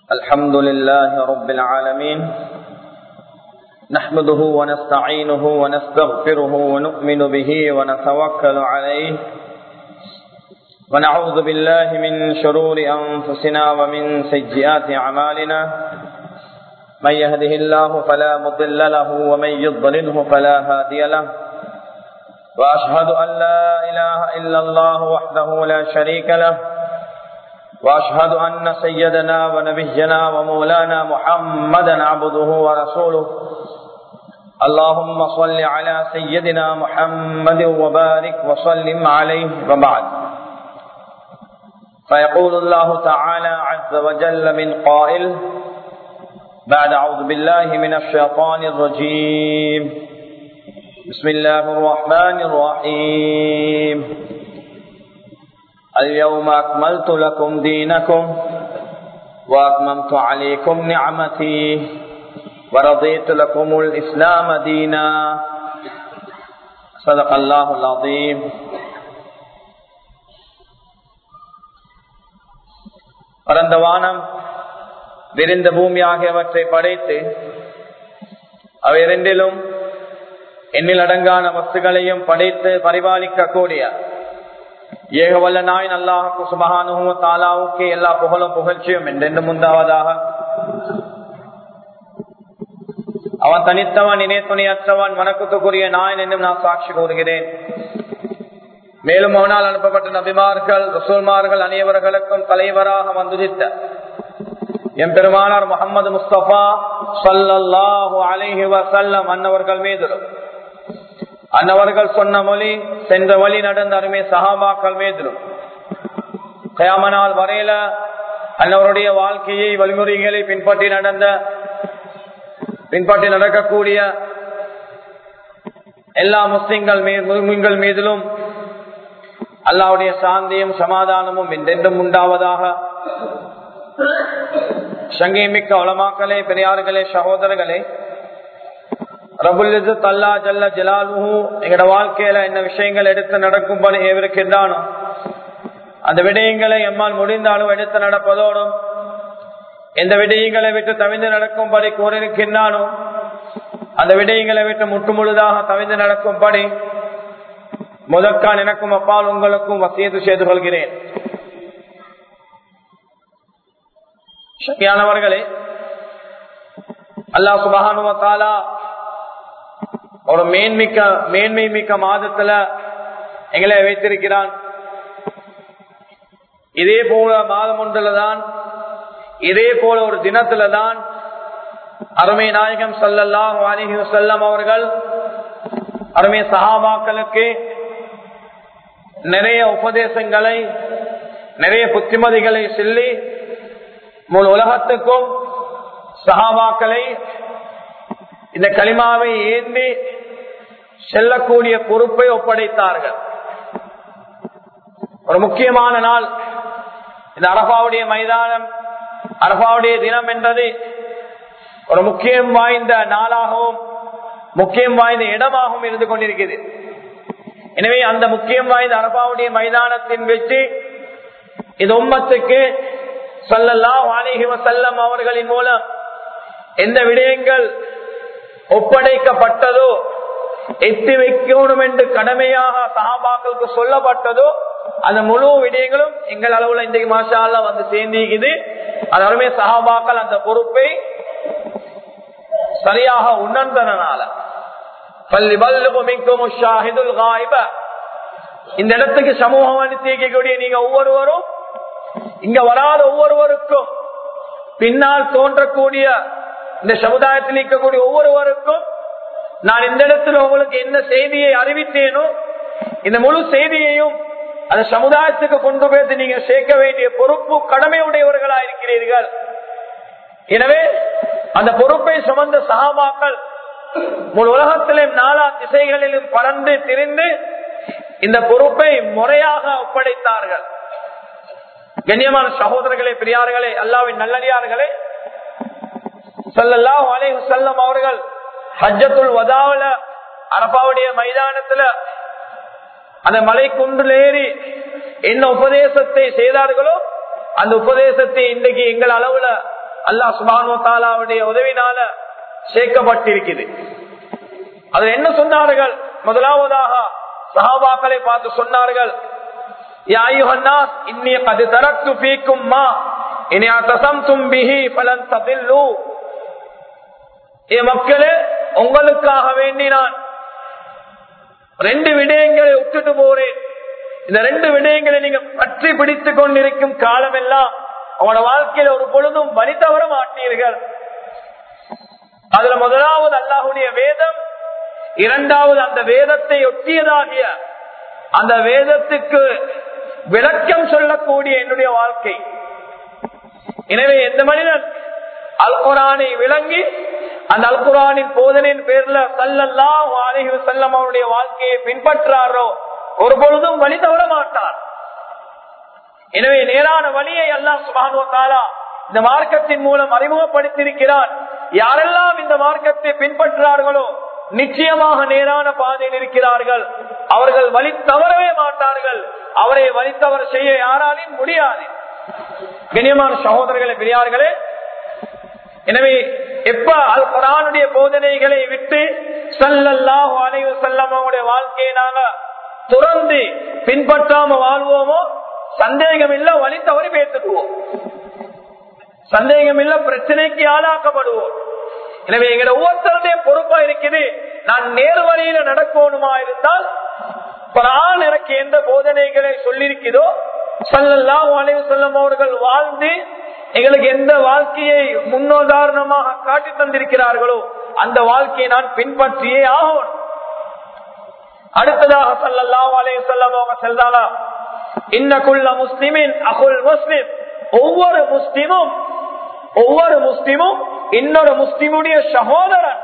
الحمد لله رب العالمين نحمده ونستعينه ونستغفره ونؤمن به ونتوكل عليه ونعوذ بالله من شرور أنفسنا ومن سيئات أعمالنا من يهده الله فلا مضل له ومن يضلله فلا هادي له وأشهد أن لا إله إلا الله وحده لا شريك له وأشهد أن سيدنا ونبينا ومولانا محمدا عبده ورسوله اللهم صل على سيدنا محمد وبارك وسلم عليه وبعد فيقول الله تعالى عز وجل من قائل بعد أعوذ بالله من الشيطان الرجيم بسم الله الرحمن الرحيم اليوم أكملت لكم دينكم وأكممت عليكم نعمتي ورضيت لكم الإسلام دينا صدق الله العظيم பரந்த வானம் விரிந்த பூமி ஆகியவற்றை படைத்து அவை இரண்டிலும் எண்ணில் அடங்கான வஸ்துகளையும் படைத்து பரிபாலிக்க கூடிய ஏகவல்ல நாய் அல்லாஹு சுபகானுவ தாலாவுக்கு எல்லா புகழும் புகழ்ச்சியும் என்றென்று முந்தாவதாக அவன் தனித்தவன் இணை துணையற்றவன் வணக்கத்துக்குரிய நாயன் என்றும் நான் சாட்சி கூறுகிறேன் மேலும் அவனால் அனுப்பப்பட்ட நபிமார்கள் ரசூல்மார்கள் அனைவர்களுக்கும் தலைவராக வந்துதித்த எம் பெருமானார் முகமது முஸ்தபா சல்லாஹூ அலிஹி வசல்லம் அன்னவர்கள் மீதிலும் அன்னவர்கள் சொன்ன மொழி சென்ற வழி நடந்த அருமை சஹாபாக்கள் மீதிலும் கயாமனால் வரையில அன்னவருடைய வாழ்க்கையை வழிமுறைகளை பின்பற்றி நடந்த பின்பற்றி நடக்கக்கூடிய எல்லா முஸ்லிம்கள் முஸ்லிம்கள் மீதிலும் அல்லாவுடைய சாந்தியும் சமாதானமும் என்றென்றும் உண்டாவதாக சங்கீமிக்க உளமாக்களே பெரியார்களே சகோதரர்களே ரபுல் அல்லா ஜல்ல ஜலாலுஹு எங்கட வாழ்க்கையில என்ன விஷயங்கள் எடுத்து நடக்கும்படி ஏவிருக்கின்றானோ அந்த விடயங்களை எம்மால் முடிந்தாலும் எடுத்து நடப்பதோடும் எந்த விடயங்களை விட்டு தவிந்து நடக்கும்படி கூறியிருக்கின்றானோ அந்த விடயங்களை விட்டு முற்று முழுதாக தவிந்து நடக்கும்படி முதற்கான் எனக்கும் அப்பால் உங்களுக்கும் வசியத்து செய்து கொள்கிறேன் சக்தியானவர்களே அல்லா சுபகானுவத்தாலா ஒரு மேன்மிக்க மேன்மை மிக்க மாதத்துல எங்களை வைத்திருக்கிறான் இதே போல மாதம் ஒன்றுல தான் இதே போல ஒரு தினத்துல தான் அருமை நாயகம் சல்லல்லாஹ் அலிஹி செல்லம் அவர்கள் அருமை சஹாபாக்களுக்கு நிறைய உபதேசங்களை நிறைய புத்திமதிகளை சொல்லி முழு உலகத்துக்கும் சஹாபாக்களை இந்த களிமாவை ஏந்தி செல்லக்கூடிய பொறுப்பை ஒப்படைத்தார்கள் ஒரு முக்கியமான நாள் இந்த அரபாவுடைய மைதானம் அரபாவுடைய தினம் என்றது ஒரு முக்கியம் வாய்ந்த நாளாகவும் முக்கியம் வாய்ந்த இடமாகவும் இருந்து கொண்டிருக்கிறது எனவே அந்த முக்கியம் வாய்ந்த அரபாவுடைய மைதானத்தின் வெற்றி இந்த உம்மத்துக்கு சொல்லல்லா வாணிகி செல்லம் அவர்களின் மூலம் எந்த விடயங்கள் ஒப்படைக்கப்பட்டதோ எத்தி வைக்கணும் என்று கடமையாக சகாபாக்களுக்கு சொல்லப்பட்டதோ அந்த முழு விடயங்களும் எங்கள் அளவுல இன்றைக்கு மாஷால வந்து சேர்ந்திக்குது அதனாலுமே சகாபாக்கள் அந்த பொறுப்பை சரியாக உணர்ந்தனால இந்த இடத்துக்கு சமூகம் அனுப்பிக்கக்கூடிய நீங்க ஒவ்வொருவரும் இங்க வராத ஒவ்வொருவருக்கும் பின்னால் தோன்றக்கூடிய இந்த சமுதாயத்தில் இருக்கக்கூடிய ஒவ்வொருவருக்கும் நான் இந்த இடத்துல உங்களுக்கு என்ன செய்தியை அறிவித்தேனோ இந்த முழு செய்தியையும் அந்த சமுதாயத்துக்கு கொண்டு போய் நீங்க சேர்க்க வேண்டிய பொறுப்பு கடமை உடையவர்களா இருக்கிறீர்கள் எனவே அந்த பொறுப்பை சுமந்த சகாபாக்கள் முழு உலகத்திலும் நாலா திசைகளிலும் பறந்து திரிந்து இந்த பொறுப்பை முறையாக ஒப்படைத்தார்கள் கண்ணியமான சகோதரர்களே பெரியார்களே அல்லாவின் நல்லடியார்களே சொல்லலாம் அலை செல்லம் அவர்கள் ஹஜ்ஜத்துல் வதாவில அரபாவுடைய மைதானத்துல அந்த மலை குன்றில் ஏறி என்ன உபதேசத்தை செய்தார்களோ அந்த உபதேசத்தை இன்றைக்கு எங்கள் அளவுல அல்லாஹ் சுபானோ தாலாவுடைய உதவினால சேர்க்கப்பட்டிருக்குது அது என்ன சொன்னார்கள் முதலாவதாக சஹாபாக்களை பார்த்து சொன்னார்கள் யா அய்யுஹன்னாஸ் இன்னி கத் தரக்து ஃபீக்கும் மா இன் அத்தஸம்தும் பிஹி ஃபலன் ததில்லு ஏ மக்களே உங்களுக்காக வேண்டி நான் ரெண்டு விடயங்களை விட்டுட்டு போறேன் இந்த ரெண்டு விடயங்களை நீங்க பற்றி பிடித்துக் கொண்டிருக்கும் காலம் எல்லாம் அவனோட வாழ்க்கையில ஒரு பொழுதும் வழி தவற மாட்டீர்கள் அதுல முதலாவது அல்லாஹுடைய வேதம் இரண்டாவது அந்த வேதத்தை ஒட்டியதாகிய அந்த வேதத்துக்கு விளக்கம் சொல்லக்கூடிய என்னுடைய வாழ்க்கை எனவே எந்த மனிதன் அல் குரானை விளங்கி அந்த அல் குரானின் போதனையின் பேர்ல சல்லல்லாம் அலிஹி செல்லம் அவருடைய வாழ்க்கையை பின்பற்றாரோ ஒரு பொழுதும் வழி தவற மாட்டார் எனவே நேரான வழியை எல்லாம் சுபானுவத்தாலா இந்த மார்க்கத்தின் மூலம் அறிமுகப்படுத்தியிருக்கிறார் யாரெல்லாம் இந்த மார்க்கத்தை பின்பற்றார்களோ நிச்சயமாக நேரான பாதையில் இருக்கிறார்கள் அவர்கள் வழி தவறவே மாட்டார்கள் அவரை வழி தவறு செய்ய யாராலையும் முடியாது கண்ணியமான சகோதரர்களே பெரியார்களே எனவே எப்ப அல் குரானுடைய போதனைகளை விட்டு சல்லல்லாஹு அலைவு செல்லம் அவங்களுடைய வாழ்க்கையை நாங்க துறந்து பின்பற்றாம வாழ்வோமோ சந்தேகம் இல்ல வழி தவறி பேத்துக்குவோம் சந்தேகம் இல்ல பிரச்சனைக்கு ஆளாக்கப்படுவோம் எனவே எங்க ஒவ்வொருத்தருடைய பொறுப்பா இருக்குது நான் நேரு வழியில நடக்கணுமா இருந்தால் குரான் எனக்கு எந்த போதனைகளை சொல்லியிருக்கிறதோ சல்லல்லாஹு அலைவு செல்லம் அவர்கள் வாழ்ந்து எங்களுக்கு எந்த வாழ்க்கையை முன்னுதாரணமாக காட்டி தந்திருக்கிறார்களோ அந்த வாழ்க்கையை நான் பின்பற்றியே ஆகணும் அடுத்ததாக சல்லல்லாஹு அலைஹி வஸல்லம் அவங்க சொல்றாங்க இன்னகுல்ல முஸ்லிமின் அகுல் முஸ்லிம் ஒவ்வொரு முஸ்லிமும் ஒவ்வொரு முஸ்லிமும் இன்னொரு முஸ்லிமுடைய சகோதரன்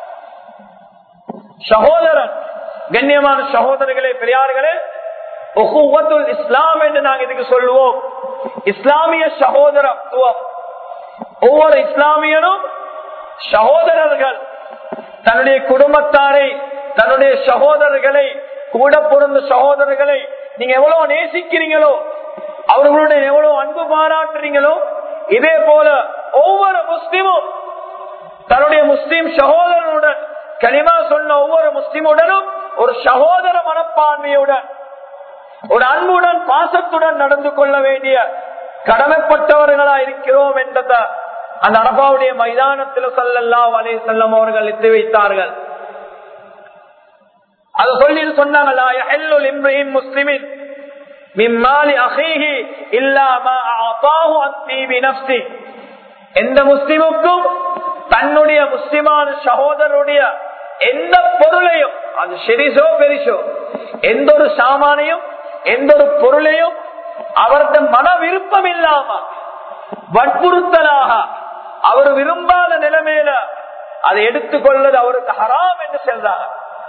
சகோதரன் கண்ணியமான சகோதரர்களே பெரியார்களே இஸ்லாம் என்று நாங்கள் இதுக்கு சொல்லுவோம் இஸ்லாமிய சகோதரத்துவம் ஒவ்வொரு இஸ்லாமியனும் சகோதரர்கள் தன்னுடைய குடும்பத்தாரை தன்னுடைய சகோதரர்களை கூட பிறந்த சகோதரர்களை நீங்க எவ்வளவு நேசிக்கிறீங்களோ அவர்களுடைய எவ்வளவு அன்பு பாராட்டுறீங்களோ இதே போல ஒவ்வொரு முஸ்லிமும் தன்னுடைய முஸ்லிம் சகோதரனுடன் கனிமா சொன்ன ஒவ்வொரு முஸ்லிமுடனும் ஒரு சகோதர மனப்பான்மையுடன் ஒரு அன்புடன் பாசத்துடன் நடந்து கொள்ள வேண்டிய கடமைப்பட்டவர்களா இருக்கிறோம் என்றத அந்த அரபாவுடைய மைதானத்தில் சொல்லல்லா வலை செல்லம் அவர்கள் எத்தி வைத்தார்கள் அது சொல்லி சொன்னாங்களா முஸ்லிமின் எந்த முஸ்லிமுக்கும் தன்னுடைய முஸ்லிமான சகோதரருடைய எந்த பொருளையும் அது செரிசோ பெரிசோ எந்த ஒரு சாமானையும் எந்த ஒரு பொருளையும் அவரது மன விருப்பம் இல்லாம வற்புறுத்தலாக அவர் விரும்பாத நிலைமையில அதை எடுத்துக்கொள்வது அவருக்கு ஹராம் என்று சொல்றாங்க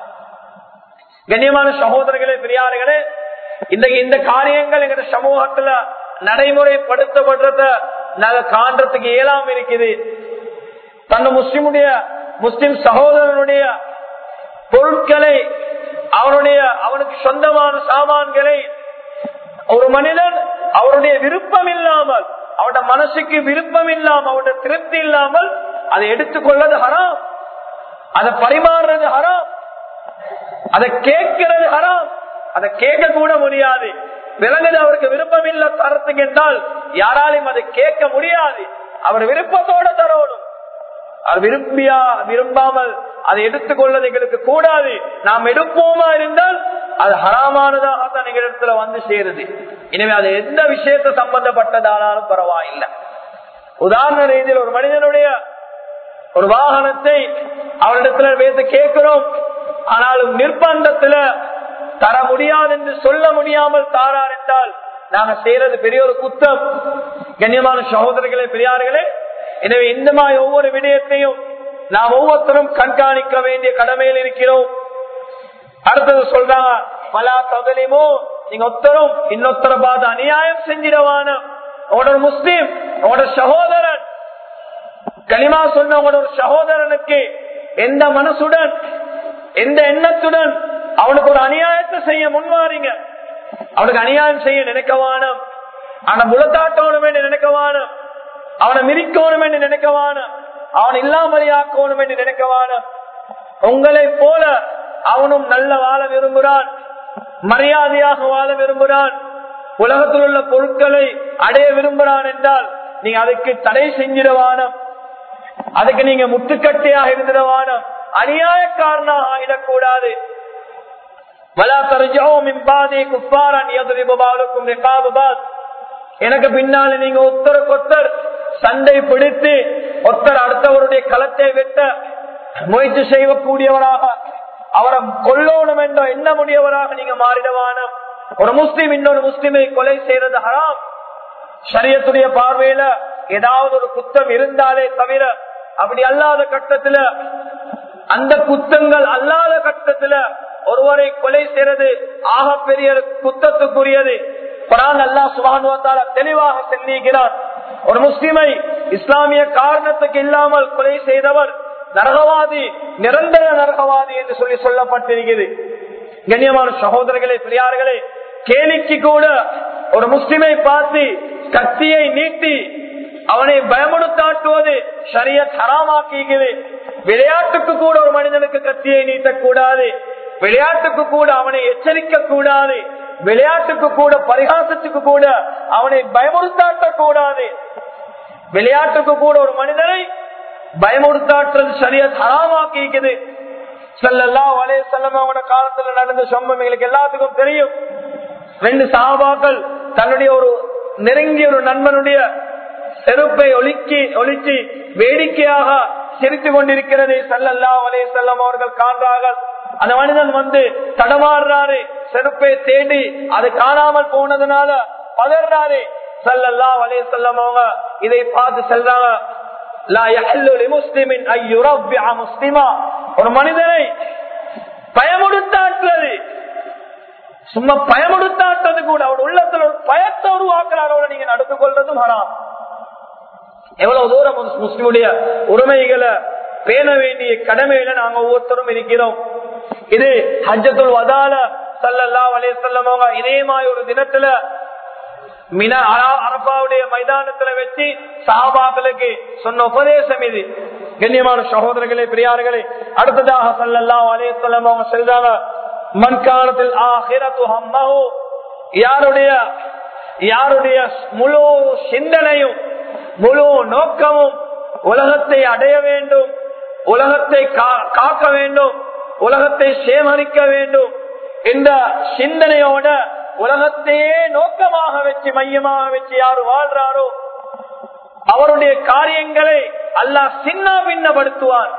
கண்ணியமான சகோதரர்களே பெரியார்களே இந்த இந்த காரியங்கள் எங்க சமூகத்துல நடைமுறைப்படுத்தப்படுறத நாங்க காண்றதுக்கு இயலாம இருக்குது தன்னை முஸ்லிமுடைய முஸ்லிம் சகோதரனுடைய பொருட்களை அவனுடைய அவனுக்கு சொந்தமான சாமான்களை ஒரு மனிதன் அவருடைய விருப்பம் இல்லாமல் அவருடைய மனசுக்கு விருப்பம் இல்லாமல் அவருடைய திருப்தி இல்லாமல் அதை எடுத்துக்கொள்ளது ஹராம் அதை பரிமாறுறது ஹராம் அதை கேட்கிறது ஹராம் அதை கேட்க கூட முடியாது விலங்குது அவருக்கு விருப்பம் இல்ல தரத்துக்கு என்றால் யாராலையும் அதை கேட்க முடியாது அவர் விருப்பத்தோட தரணும் அவர் விரும்பியா விரும்பாமல் அதை எடுத்துக்கொள்ளது எங்களுக்கு கூடாது நாம் எடுப்போமா இருந்தால் அது ஹராமானதாக தான் எங்களிடத்துல வந்து சேருது எனவே அது எந்த விஷயத்த சம்பந்தப்பட்டதானாலும் பரவாயில்லை உதாரண ரீதியில் ஒரு மனிதனுடைய ஒரு வாகனத்தை அவரிடத்துல வைத்து கேட்கிறோம் ஆனாலும் நிர்பந்தத்துல தர முடியாது என்று சொல்ல முடியாமல் தாரார் என்றால் நாங்க செய்யறது பெரிய ஒரு குத்தம் கண்ணியமான சகோதரர்களே பெரியார்களே எனவே இந்த மாதிரி ஒவ்வொரு விடயத்தையும் நாம் ஒவ்வொருத்தரும் கண்காணிக்க வேண்டிய கடமையில் இருக்கிறோம் அடுத்தது சொல்றாங்க பலா தகலிமோ நீங்க ஒத்தரும் இன்னொத்தர பார்த்து அநியாயம் செஞ்சிடவான உங்களோட முஸ்லீம் உங்களோட சகோதரன் களிமா சொன்ன உங்களோட ஒரு சகோதரனுக்கு எந்த மனசுடன் எந்த எண்ணத்துடன் அவனுக்கு ஒரு அநியாயத்தை செய்ய முன்வாரீங்க அவனுக்கு அநியாயம் செய்ய நினைக்கவானம் ஆனா முளத்தாட்டோனுமே நினைக்கவானம் அவனை மிரிக்கணும் என்று நினைக்கவான அவன் இல்லாமலையாக்கணும் என்று நினைக்கவான உங்களை போல அவனும் நல்ல வாழ விரும்புகிறான் மரியாதையாக வாழ விரும்புகிறான் உலகத்தில் உள்ள பொருட்களை அடைய விரும்புகிறான் என்றால் நீங்க அதுக்கு தடை செஞ்சிடவானம் அதுக்கு நீங்க முட்டுக்கட்டையாக இருந்திடவானம் அநியாயக்காரனாக ஆகிடக்கூடாது எனக்கு பின்னால நீங்க ஒத்தருக்கு ஒத்தர் சண்டை பிடித்து ஒத்தர் அடுத்தவருடைய களத்தை வெட்ட முயற்சி செய்யக்கூடியவராக அவரை கொல்லணும் என்ற எண்ண முடியவராக நீங்க மாறிடவான ஒரு முஸ்லீம் இன்னொரு முஸ்லிமை கொலை செய்யறது ஹராம் சரியத்துடைய பார்வையில ஏதாவது ஒரு குத்தம் இருந்தாலே தவிர அப்படி அல்லாத கட்டத்துல அந்த குத்தங்கள் அல்லாத கட்டத்துல ஒருவரை கொலை செய்யறது ஆக பெரிய குத்தத்துக்குரியது குரான் அல்லா சுபானுவத்தால தெளிவாக செல்லுகிறார் ஒரு முஸ்லிமை இஸ்லாமிய காரணத்துக்கு இல்லாமல் கொலை செய்தவர் நரகவாதி நிரந்தர நரகவாதி என்று சொல்லி சொல்லப்பட்டிருக்கிறது கண்ணியமான சகோதரர்களே பெரியார்களே கேலிக்கு கூட ஒரு முஸ்லிமை பார்த்து கத்தியை நீட்டி அவனை பயமுடுத்தாட்டுவது சரிய தராமாக்குகிறது விளையாட்டுக்கு கூட ஒரு மனிதனுக்கு கத்தியை நீட்டக்கூடாது விளையாட்டுக்கு கூட அவனை எச்சரிக்க கூடாது விளையாட்டுக்கு கூட பரிகாசத்துக்கு கூட அவனை பயமுறுத்தாட்ட கூடாது விளையாட்டுக்கு கூட ஒரு மனிதனை பயமுறுத்தாற்றுறது சரிய தராமாக்கிக்குது செல்லல்லா வலைய செல்லமோட காலத்துல நடந்த சம்பவம் எங்களுக்கு எல்லாத்துக்கும் தெரியும் ரெண்டு சாபாக்கள் தன்னுடைய ஒரு நெருங்கிய ஒரு நண்பனுடைய செருப்பை ஒலிக்கி ஒலிச்சு வேடிக்கையாக சிரித்து கொண்டிருக்கிறது செல்லல்லா வலைய செல்லம் அவர்கள் காண்றார்கள் அந்த மனிதன் வந்து தடமாறுறாரு செருப்பை தேடி அது காணாமல் போனதுனால பதறாரு சல்லல்லா வலைய செல்லம் அவங்க இதை பார்த்து செல்றாங்க ஒரு மனிதனை பயமுடுத்தாற்றுறது சும்மா பயமுடுத்தாட்டது கூட அவர் உள்ளத்துல ஒரு பயத்தை உருவாக்குறாரோட நீங்க நடந்து கொள்றதும் ஹராம் எவ்வளவு தூரம் முஸ்லிமுடைய உரிமைகளை பேண வேண்டிய கடமையில நாங்க ஒவ்வொருத்தரும் இருக்கிறோம் இது ஹஜ்ஜத்துல் வதால சல்லல்லா வலைய செல்லமோங்க இதே மாதிரி ஒரு தினத்துல மின அரபாவுடைய மைதானத்துல வச்சு சாபாக்களுக்கு சொன்ன உபதேசம் இது கண்ணியமான சகோதரர்களே பெரியார்களே அடுத்ததாக சல்லல்லா வலைய செல்லமோங்க செல்றாங்க மண்காலத்தில் ஆஹிரத்து ஹம்மஹு யாருடைய யாருடைய முழு சிந்தனையும் முழு நோக்கமும் உலகத்தை அடைய வேண்டும் உலகத்தை காக்க வேண்டும் உலகத்தை சேமரிக்க வேண்டும் என்ற சிந்தனையோட உலகத்தையே நோக்கமாக வச்சு மையமாக வச்சு யாரு வாழ்றாரோ அவருடைய காரியங்களை அல்லாஹ் சின்ன பின்னப்படுத்துவார்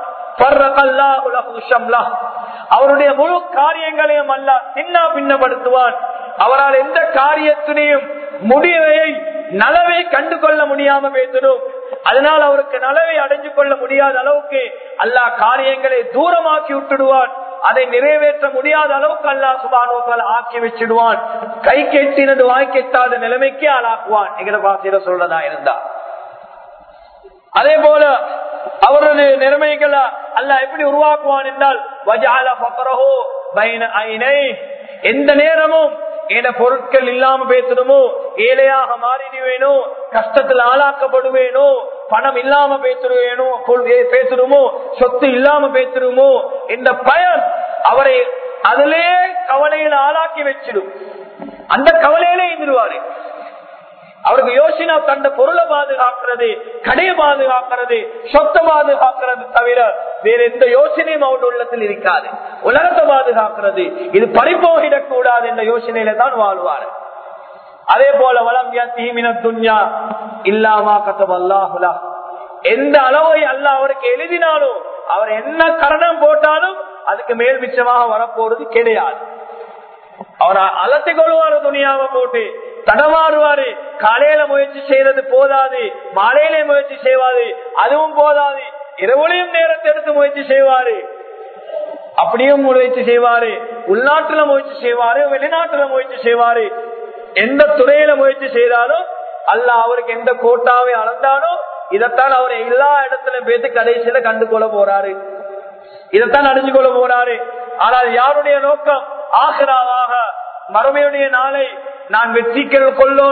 அவருடைய முழு காரியங்களையும் அல்ல சின்ன பின்னப்படுத்துவான் அவரால் எந்த காரியத்தினையும் முடிவை நலவை கண்டு கொள்ள முடியாம பேசணும் அதனால் அவருக்கு நலவை அடைஞ்சு கொள்ள முடியாத அளவுக்கு அல்லாஹ் காரியங்களை தூரமாக்கி விட்டுடுவான் அதை நிறைவேற்ற முடியாத அளவுக்கு அல்லாஹ் சுபானோக்கால் ஆக்கி வச்சிடுவான் கை கெட்டினது வாய் கெட்டாத நிலைமைக்கு ஆளாக்குவான் எங்கிற பாசிர சொல்றதா இருந்தா அதே போல அவரது நிலைமைகளை அல்ல எப்படி உருவாக்குவான் என்றால் வஜால பக்கரஹோ பைன ஐனை எந்த நேரமும் என பொருட்கள் இல்லாம பேசணுமோ ஏழையாக மாறிடுவேனோ கஷ்டத்தில் ஆளாக்கப்படுவேனோ பணம் இல்லாம பேசுருவேனோ பேசுறோமோ சொத்து இல்லாம பேசுறோமோ என்ற பயன் அவரை அதிலே கவலையில் ஆளாக்கி வச்சிடும் அந்த கவலையிலே இருந்துருவாரு அவருக்கு யோசனா தந்த பொருளை பாதுகாக்கிறது கடையை பாதுகாக்கிறது சொத்தை பாதுகாக்கிறது தவிர வேற எந்த யோசனையும் அவருடைய உள்ளத்தில் இருக்காது உலகத்தை பாதுகாக்கிறது இது பறிப்போகிடக் கூடாது என்ற யோசனையில தான் வாழ்வார் அதே போல வளம் தீமின துன்யா இல்லாமா கத்தம் அல்லாஹுலா எந்த அளவை அல்ல அவருக்கு எழுதினாலும் அவர் என்ன கரணம் போட்டாலும் அதுக்கு மேல் மிச்சமாக வரப்போறது கிடையாது அவர் அலத்தி கொள்வாரு துணியாவை போட்டு தடமாறுவாரு காலையில முயற்சி செய்யறது போதாது மாலையில முயற்சி செய்வாரு அதுவும் போதாது இரவுலையும் நேரத்தை எடுத்து முயற்சி செய்வாரு அப்படியும் முயற்சி செய்வாரு உள்நாட்டுல முயற்சி செய்வாரு வெளிநாட்டுல முயற்சி செய்வாரு எந்த துறையில முயற்சி செய்தாலும் அல்ல அவருக்கு எந்த கோட்டாவை அளந்தாலும் இதைத்தான் அவர் எல்லா இடத்திலும் பேத்து கடைசியில கண்டு கொள்ள போறாரு இதைத்தான் அடைஞ்சு கொள்ள போறாரு ஆனால் யாருடைய நோக்கம் ஆகிறாவாக மறுமையுடைய நாளை நான் வெற்றிகள் கொள்ளணும்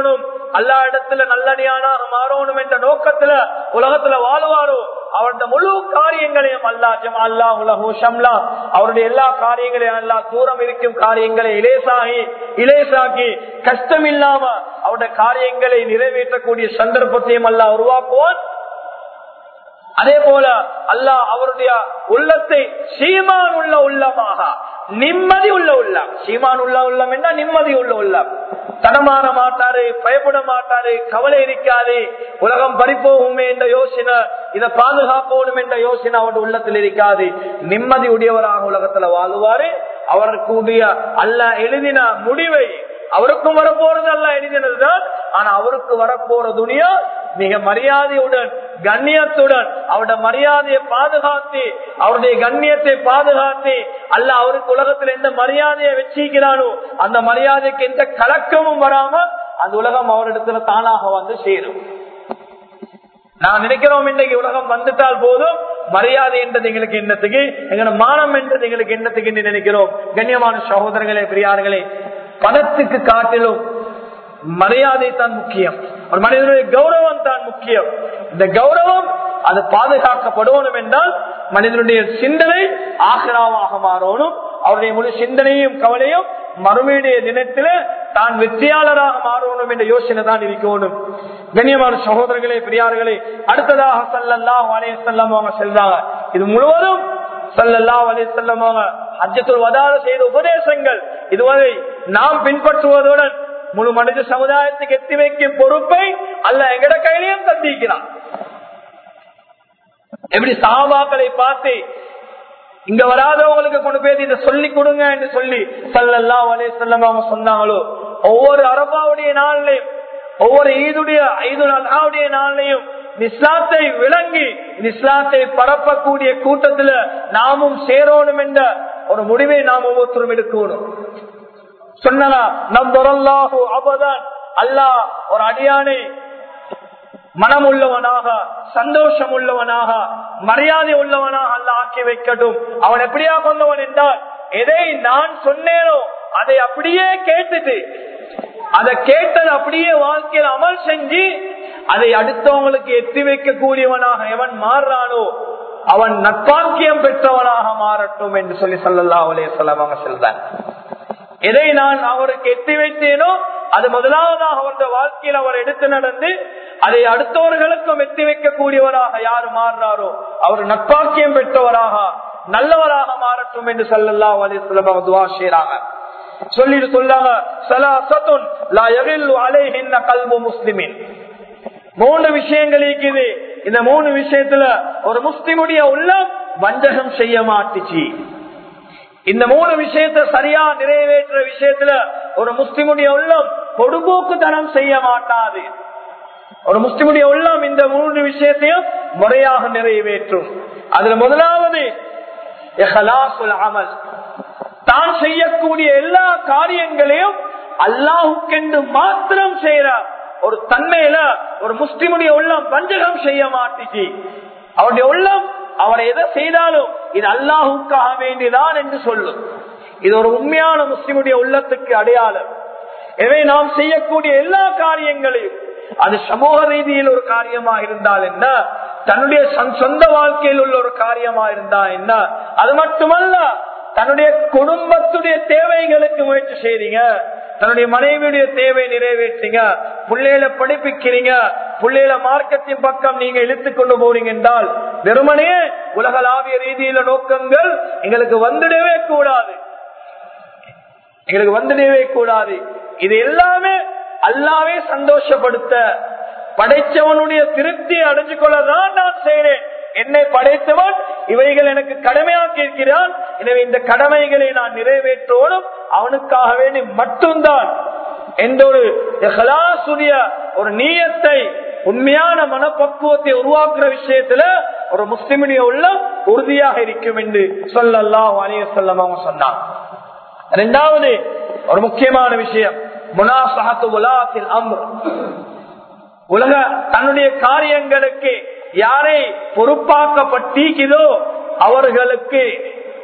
அல்லா இடத்துல நல்லடியானாக மாறணும் என்ற நோக்கத்துல உலகத்துல வாழுவாரோ அவருடைய முழு காரியங்களையும் அல்லா ஜமா அல்லா உலகு ஷம்லா அவருடைய எல்லா காரியங்களையும் அல்லா தூரம் இருக்கும் காரியங்களை இலேசாகி இலேசாக்கி கஷ்டம் இல்லாம அவருடைய காரியங்களை நிறைவேற்றக்கூடிய சந்தர்ப்பத்தையும் அல்லா உருவாக்குவான் அதே போல அல்லாஹ் அவருடைய உள்ளத்தை சீமான் உள்ள உள்ளமாக நிம்மதி உள்ள உள்ளம் சீமான் உள்ள உள்ளம் என்ன நிம்மதி உள்ள உள்ளம் தடமாற மாட்டாரு பயப்பட மாட்டாரு கவலை இருக்காது உலகம் பறிப்போகுமே என்ற யோசனை இதை பாதுகாப்போடும் என்ற யோசனை அவருடைய உள்ளத்தில் இருக்காது நிம்மதி உடையவராக உலகத்துல வாழுவாரு அவருக்குடைய அல்ல எழுதின முடிவை அவருக்கும் வரப்போறது அல்ல எழுதினதுதான் ஆனா அவருக்கு வரப்போற துணியா மிக மரியாதையுடன் கண்ணியத்துடன் அவருடைய மரியாதையை பாதுகாத்து அவருடைய கண்ணியத்தை பாதுகாத்து அல்ல அவருக்கு உலகத்தில் எந்த மரியாதையை வச்சிருக்கிறானோ அந்த மரியாதைக்கு எந்த கலக்கமும் வராம அந்த உலகம் அவரிடத்துல தானாக வந்து சேரும் நான் நினைக்கிறோம் இன்றைக்கு உலகம் வந்துட்டால் போதும் மரியாதை என்றது எங்களுக்கு என்னத்துக்கு எங்களோட மானம் என்றது எங்களுக்கு என்னத்துக்கு என்று நினைக்கிறோம் கண்ணியமான சகோதரர்களே பெரியார்களே பணத்துக்கு காட்டிலும் மரியாதை தான் முக்கியம் ஒரு மனிதனுடைய கௌரவம் தான் முக்கியம் இந்த கௌரவம் அது பாதுகாக்கப்படணும் என்றால் மனிதனுடைய சிந்தனை ஆசிராவாக மாறணும் அவருடைய முழு சிந்தனையும் கவலையும் மறுமையுடைய தினத்தில தான் வெற்றியாளராக மாறணும் என்ற யோசனை தான் இருக்கணும் கண்ணியமான சகோதரர்களே பெரியார்களே அடுத்ததாக சல்லல்லா வலைய செல்லம் அவங்க செல்றாங்க இது முழுவதும் சல்லல்லா வலைய செல்லம் அவங்க அஜத்துள் வதாத செய்த உபதேசங்கள் இதுவரை நாம் பின்பற்றுவதுடன் முழு மனித சமுதாயத்துக்கு எத்தி வைக்கும் பொறுப்பை அல்ல எங்கட கையிலையும் தந்திக்கிறான் எப்படி சாபாக்களை பார்த்து இங்க வராதவங்களுக்கு கொண்டு போய் இதை சொல்லி கொடுங்க என்று சொல்லி சல்லல்லா வலே செல்லம் அவங்க சொன்னாங்களோ ஒவ்வொரு அரபாவுடைய நாள்லையும் ஒவ்வொரு ஈதுடைய ஐது அல்லாவுடைய நாள்லையும் இஸ்லாத்தை விளங்கி இஸ்லாத்தை பரப்பக்கூடிய கூட்டத்துல நாமும் சேரணும் என்ற ஒரு முடிவை நாம் ஒவ்வொருத்தரும் எடுக்கணும் சொன்னா நம்பரல்லாஹு அபதான் அல்லாஹ் ஒரு அடியானை மனம் உள்ளவனாக சந்தோஷம் உள்ளவனாக மரியாதை உள்ளவனாக அல்ல ஆக்கி வைக்கட்டும் அவன் எப்படியா கொண்டவன் என்றால் எதை நான் சொன்னேனோ அதை அப்படியே கேட்டுட்டு அதை கேட்டது அப்படியே வாழ்க்கையில் அமல் செஞ்சு அதை அடுத்தவங்களுக்கு எத்தி வைக்க கூடியவனாக எவன் மாறுறானோ அவன் நட்பாக்கியம் பெற்றவனாக மாறட்டும் என்று சொல்லி சொல்லல்லா அவளே சொல்லவாங்க செல்றான் எதை நான் அவருக்கு எத்தி வைத்தேனோ அது முதலாவதாக அவருடைய வாழ்க்கையில் அவர் எடுத்து நடந்து அதை அடுத்தவர்களுக்கும் எத்தி வைக்கக்கூடியவராக யார் மாறுறாரோ அவர் நட்பாக்கியம் பெற்றவராக நல்லவராக மாறட்டும் என்று சொல்லல்லா அலிஸ்லாம் துவா செய்யறாங்க சொல்லிட்டு சொல்லாங்க சலாசத்துன் லா யகில்லு அலைஹின்ன கல்பு முஸ்லிமின் மூணு விஷயங்கள் இருக்குது இந்த மூணு விஷயத்துல ஒரு முஸ்லிமுடைய உள்ளம் வஞ்சகம் செய்ய மாட்டுச்சு இந்த மூணு விஷயத்தை சரியா நிறைவேற்ற விஷயத்துல ஒரு முஸ்லிமுடைய உள்ளம் பொடுபோக்குத்தனம் செய்ய மாட்டாது ஒரு முஸ்லிமுடைய உள்ளம் இந்த மூன்று விஷயத்தையும் முறையாக நிறைவேற்றும் அதுல முதலாவது அமல் தான் செய்யக்கூடிய எல்லா காரியங்களையும் அல்லாஹுக்கென்று மாத்திரம் செய்யற ஒரு தன்மையில ஒரு முஸ்லிமுடைய உள்ளம் வஞ்சகம் செய்ய மாட்டுச்சு அவருடைய உள்ளம் அவர் எதை செய்தாலும் இது அல்லாஹுக்காக வேண்டிதான் என்று சொல்லும் இது ஒரு உண்மையான முஸ்லிமுடைய உள்ளத்துக்கு அடையாளம் எனவே நாம் செய்யக்கூடிய எல்லா காரியங்களையும் அது சமூக ரீதியில் ஒரு காரியமா இருந்தால் என்ன தன்னுடைய சொந்த வாழ்க்கையில் உள்ள ஒரு காரியமா இருந்தா என்ன அது மட்டுமல்ல தன்னுடைய குடும்பத்துடைய தேவைகளுக்கு முயற்சி செய்றீங்க தன்னுடைய மனைவியுடைய தேவை நிறைவேற்றீங்க பிள்ளையில படிப்பிக்கிறீங்க பிள்ளையில மார்க்கத்தின் பக்கம் நீங்க இழுத்து கொண்டு போறீங்க என்றால் வெறுமனே உலகளாவிய ரீதியில நோக்கங்கள் எங்களுக்கு வந்துடவே கூடாது எங்களுக்கு வந்துடவே கூடாது இது எல்லாமே அல்லாவே சந்தோஷப்படுத்த படைச்சவனுடைய திருப்தியை அடைஞ்சு கொள்ளதான் நான் செய்கிறேன் என்னை படைத்தவன் இவைகள் எனக்கு கடமையாக்கி இருக்கிறான் எனவே இந்த கடமைகளை நான் நிறைவேற்றோடும் அவனுக்காக வேண்டி மட்டும்தான் எந்த ஒரு ஒரு நீயத்தை உண்மையான மனப்பக்குவத்தை உருவாக்குற விஷயத்துல ஒரு முஸ்லிமுடைய உள்ள உறுதியாக இருக்கும் என்று சொல்லல்லாம் அணிய சொல்லம் அவங்க சொன்னான் ரெண்டாவது ஒரு முக்கியமான விஷயம் முனாசகத்து உலாத்தில் அம்ரு உலக தன்னுடைய காரியங்களுக்கு யாரை பொறுப்பாக்கப்பட்டீக்குதோ அவர்களுக்கு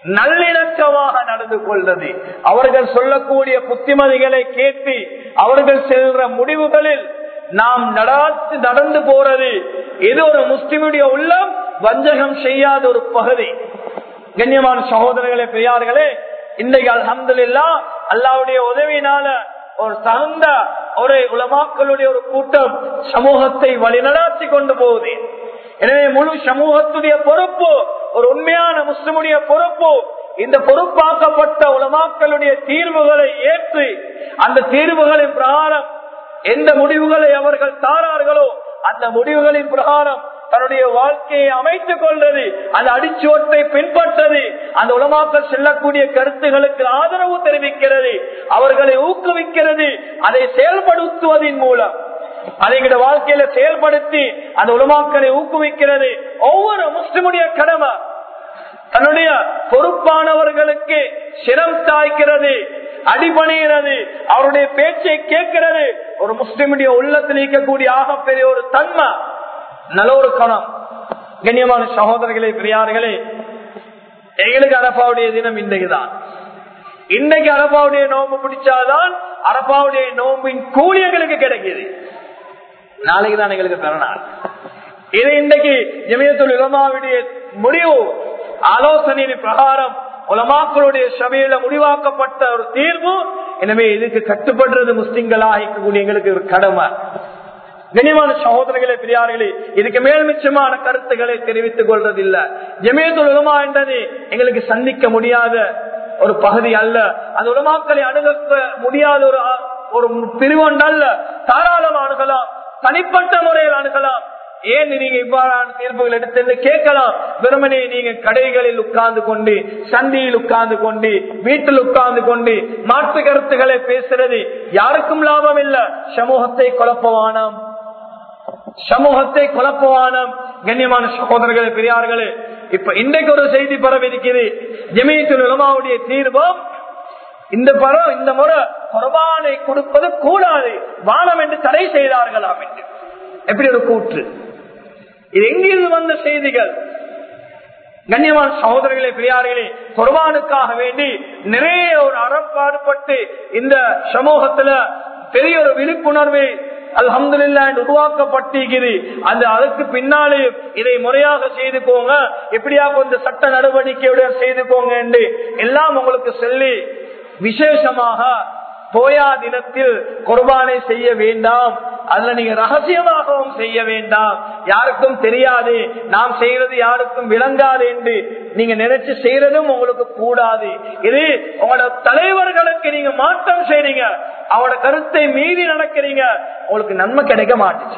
நல்லிணக்கமாக நடந்து கொள்வது அவர்கள் சொல்லக்கூடிய புத்திமதிகளை கேட்டு அவர்கள் செல்ற முடிவுகளில் நாம் நடாத்து நடந்து போறது இது ஒரு முஸ்லிமுடைய உள்ளம் வஞ்சகம் செய்யாத ஒரு பகுதி கண்ணியமான சகோதரர்களே பெரியார்களே இன்றைக்கு அலமதுல்லா அல்லாவுடைய உதவியினால ஒரு தகுந்த ஒரு உலமாக்களுடைய ஒரு கூட்டம் சமூகத்தை வழிநடாத்தி கொண்டு போகுது எனவே முழு சமூகத்துடைய பொறுப்பு ஒரு உண்மையான முஸ்லிமுடைய பொறுப்பு இந்த பொறுப்பாக்கப்பட்ட உலமாக்களுடைய தீர்வுகளை ஏற்று அந்த தீர்வுகளின் பிரகாரம் எந்த முடிவுகளை அவர்கள் தாரார்களோ அந்த முடிவுகளின் பிரகாரம் தன்னுடைய வாழ்க்கையை அமைத்துக் கொள்வது அந்த அடிச்சுவட்டை பின்பற்றது அந்த உலமாக்கள் செல்லக்கூடிய கருத்துகளுக்கு ஆதரவு தெரிவிக்கிறது அவர்களை ஊக்குவிக்கிறது அதை செயல்படுத்துவதன் மூலம் அதை எங்க வாழ்க்கையில செயல்படுத்தி அந்த உலமாக்களை ஊக்குவிக்கிறது ஒவ்வொரு முஸ்லிமுடைய கடமை தன்னுடைய பொறுப்பானவர்களுக்கு சிரம் தாய்க்கிறது அடிபணிகிறது அவருடைய பேச்சை கேட்கிறது ஒரு முஸ்லிமுடைய உள்ளத்தில் இருக்கக்கூடிய ஆகப்பெரிய ஒரு தன்மை நல்ல ஒரு கணம் கண்ணியமான சகோதரர்களே பிரியார்களே எங்களுக்கு அரப்பாவுடைய தினம் இன்றைக்குதான் இன்றைக்கு அரப்பாவுடைய நோம்பு பிடிச்சாதான் அரப்பாவுடைய நோம்பின் கூலி எங்களுக்கு கிடைக்குது நாளைக்கு தான் எங்களுக்கு பிறநாள் இது இன்றைக்கு ஜமியத்துல் உலமாவுடைய முடிவு ஆலோசனையின் பிரகாரம் உலமாக்களுடைய சபையில முடிவாக்கப்பட்ட ஒரு தீர்வு எனவே இதுக்கு கட்டுப்படுறது முஸ்லிம்களாக இருக்கக்கூடிய எங்களுக்கு ஒரு கடமை கனிமான சகோதரர்களே பெரியார்களே இதுக்கு மேல் மிச்சமான கருத்துக்களை தெரிவித்துக் கொள்றதில்ல ஜமேதுல் உலமா என்றது எங்களுக்கு சந்திக்க முடியாத ஒரு பகுதி அல்ல அந்த உலமாக்களை அணுக முடியாத ஒரு ஒரு பிரிவொன்று அல்ல தாராளம் அணுகலாம் தனிப்பட்ட முறையில் அணுகலாம் ஏன் நீங்க இவ்வாறான தீர்ப்புகள் எடுத்து கேட்கலாம் வெறுமனே நீங்க கடைகளில் உட்கார்ந்து கொண்டு சந்தியில் உட்கார்ந்து கொண்டு வீட்டில் உட்கார்ந்து கொண்டு மாற்று கருத்துக்களை பேசுறது யாருக்கும் லாபம் இல்ல சமூகத்தை குழப்பவானம் சமூகத்தை குழப்பவானம் கண்ணியமான சகோதரர்களே பெரியார்களே இப்ப இன்றைக்கு ஒரு செய்தி பரவி இருக்கிறது ஜமீத்து உலமாவுடைய தீர்வம் இந்த பரம் இந்த முறை குரபானை கொடுப்பது கூடாது வானம் என்று தடை செய்தார்களாம் என்று எப்படி ஒரு கூற்று இது எங்கிருந்து வந்த செய்திகள் கண்ணியமான சகோதரர்களே பெரியார்களே குர்பானுக்காக வேண்டி நிறைய ஒரு அறப்பாடுபட்டு இந்த சமூகத்துல பெரிய ஒரு விழிப்புணர்வை அல்ஹம்துல்லா உருவாக்கப்பட்டிருக்கிறது அந்த அதுக்கு பின்னாலே இதை முறையாக செய்து போங்க எப்படியா கொஞ்சம் சட்ட நடவடிக்கையுடன் செய்து போங்க என்று எல்லாம் உங்களுக்கு சொல்லி விசேஷமாக போயா தினத்தில் குர்பானை செய்ய வேண்டாம் அதுல நீங்க ரகசியமாகவும் செய்ய வேண்டாம் யாருக்கும் தெரியாது நாம் செய்யறது யாருக்கும் விளங்காது என்று நீங்க நினைச்சு செய்யறதும் உங்களுக்கு கூடாது இது உங்களோட தலைவர்களுக்கு நீங்க மாற்றம் செய்றீங்க அவரோட கருத்தை மீறி நடக்கிறீங்க உங்களுக்கு நன்மை கிடைக்க மாட்டுச்சு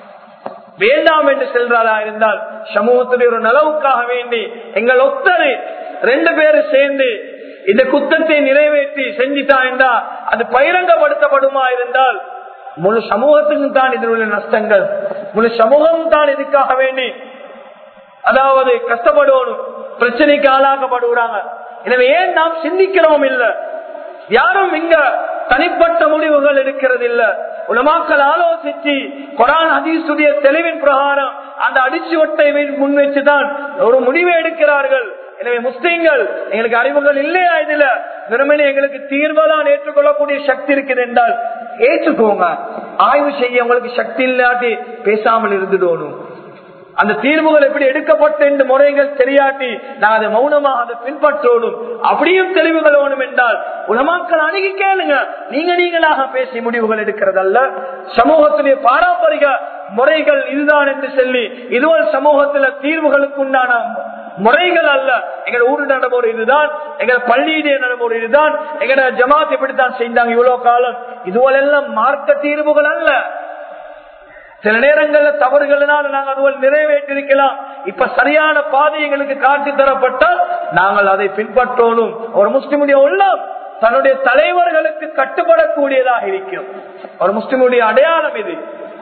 வேண்டாம் என்று செல்றாரா இருந்தால் சமூகத்துடைய ஒரு நலவுக்காக வேண்டி எங்கள் ஒத்தரு ரெண்டு பேரும் சேர்ந்து இந்த குத்தத்தை நிறைவேற்றி செஞ்சிட்டா என்றா அது பகிரங்கப்படுத்தப்படுமா இருந்தால் முழு சமூகத்துக்கும் தான் இதில் உள்ள நஷ்டங்கள் முழு சமூகம் தான் இதுக்காக வேண்டி அதாவது கஷ்டப்படுவோம் பிரச்சனைக்கு ஆளாக்கப்படுகிறாங்க எனவே ஏன் நாம் சிந்திக்கிறோம் இல்ல யாரும் இங்க தனிப்பட்ட முடிவுகள் எடுக்கிறது இல்ல உலமாக்கள் ஆலோசிச்சு கொரான் ஹதீசுடைய தெளிவின் பிரகாரம் அந்த அடிச்சுவட்டை முன் வச்சுதான் ஒரு முடிவை எடுக்கிறார்கள் எனவே முஸ்லீம்கள் எங்களுக்கு அறிவுகள் இல்லையா இதுல வெறுமனே எங்களுக்கு தீர்வதான் ஏற்றுக்கொள்ளக்கூடிய சக்தி இருக்குது என்றால் ஏற்றுக்கோங்க ஆய்வு செய்ய உங்களுக்கு சக்தி இல்லாட்டி பேசாமல் இருந்துடணும் அந்த தீர்வுகள் எப்படி எடுக்கப்பட்ட இந்த முறைகள் தெரியாட்டி நான் அதை மௌனமாக அதை பின்பற்றோடும் அப்படியும் தெளிவுகள் வேணும் என்றால் உலமாக்கள் அணுகி கேளுங்க நீங்க நீங்களாக பேசி முடிவுகள் எடுக்கிறதல்ல சமூகத்துடைய பாரம்பரிய முறைகள் இதுதான் என்று சொல்லி இதுவரை சமூகத்துல தீர்வுகளுக்கு உண்டான முறைகள் அல்ல எங்க ஊரு நடைமுறை இதுதான் எங்க பள்ளியிடைய நடைமுறை இதுதான் எங்க ஜமாத் இப்படித்தான் செஞ்சாங்க இவ்வளவு காலம் இதுவெல்லாம் மார்க்க தீர்வுகள் அல்ல சில நேரங்கள்ல தவறுகளினால் நாங்கள் அதுவல் நிறைவேற்றிருக்கலாம் இப்ப சரியான பாதை எங்களுக்கு காட்சி தரப்பட்டால் நாங்கள் அதை பின்பற்றோனும் ஒரு முஸ்லிமுடைய உள்ளம் தன்னுடைய தலைவர்களுக்கு கட்டுப்படக்கூடியதாக இருக்கும் ஒரு முஸ்லிமுடைய அடையாளம் இது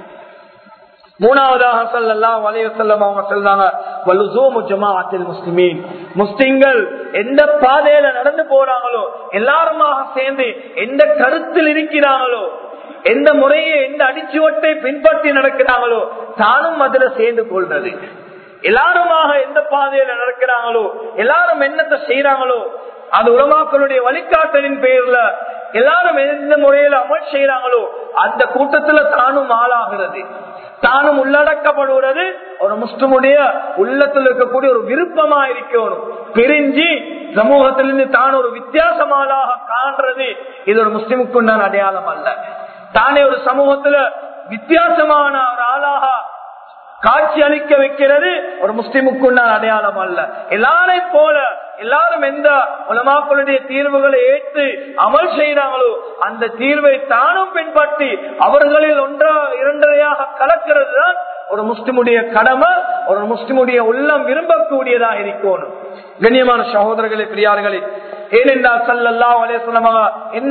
மூணாவதாக சொல்லலாம் வலைய செல்லம் அவங்க சொல்றாங்க வலுசோமு ஜமாஅத்தில் முஸ்லிமீன் முஸ்லிம்கள் எந்த பாதையில நடந்து போறாங்களோ எல்லாருமாக சேர்ந்து எந்த கருத்தில் இருக்கிறாங்களோ எந்த முறையை எந்த அடிச்சுவட்டை பின்பற்றி நடக்கிறாங்களோ தானும் அதுல சேர்ந்து கொள்றது எல்லாருமாக எந்த பாதையில நடக்கிறாங்களோ எல்லாரும் என்னத்தை செய்யறாங்களோ அது உலமாக்களுடைய வழிகாட்டலின் பேர்ல எல்லாரும் எந்த முறையில அமல் செய்யறாங்களோ அந்த கூட்டத்துல தானும் ஆளாகிறது தானும் உள்ளடக்கப்படுவது ஒரு முஸ்லிமுடைய உள்ளத்தில் இருக்கக்கூடிய ஒரு விருப்பமா இருக்கணும் பிரிஞ்சு சமூகத்திலிருந்து தான் ஒரு வித்தியாசமானாக காண்றது இது ஒரு முஸ்லிமுக்குண்டான அடையாளம் அல்ல தானே ஒரு சமூகத்துல வித்தியாசமான ஒரு ஆளாக காட்சி அளிக்க வைக்கிறது ஒரு முஸ்லிமுக்குண்டான அடையாளம் அல்ல எல்லாரையும் போல எல்லாரும் எந்த உலமாக்களுடைய தீர்வுகளை ஏற்று அமல் செய்யறாங்களோ அந்த தீர்வை தானும் பின்பற்றி அவர்களில் ஒன்றா இரண்டரையாக கலக்கிறது தான் ஒரு முஸ்லிமுடைய கடமை ஒரு முஸ்லிமுடைய உள்ளம் விரும்பக்கூடியதா இருக்கணும் கண்ணியமான சகோதரர்களே பெரியார்களே ஏனென்றால் சல்லல்லா அலே சொன்னமாக என்ன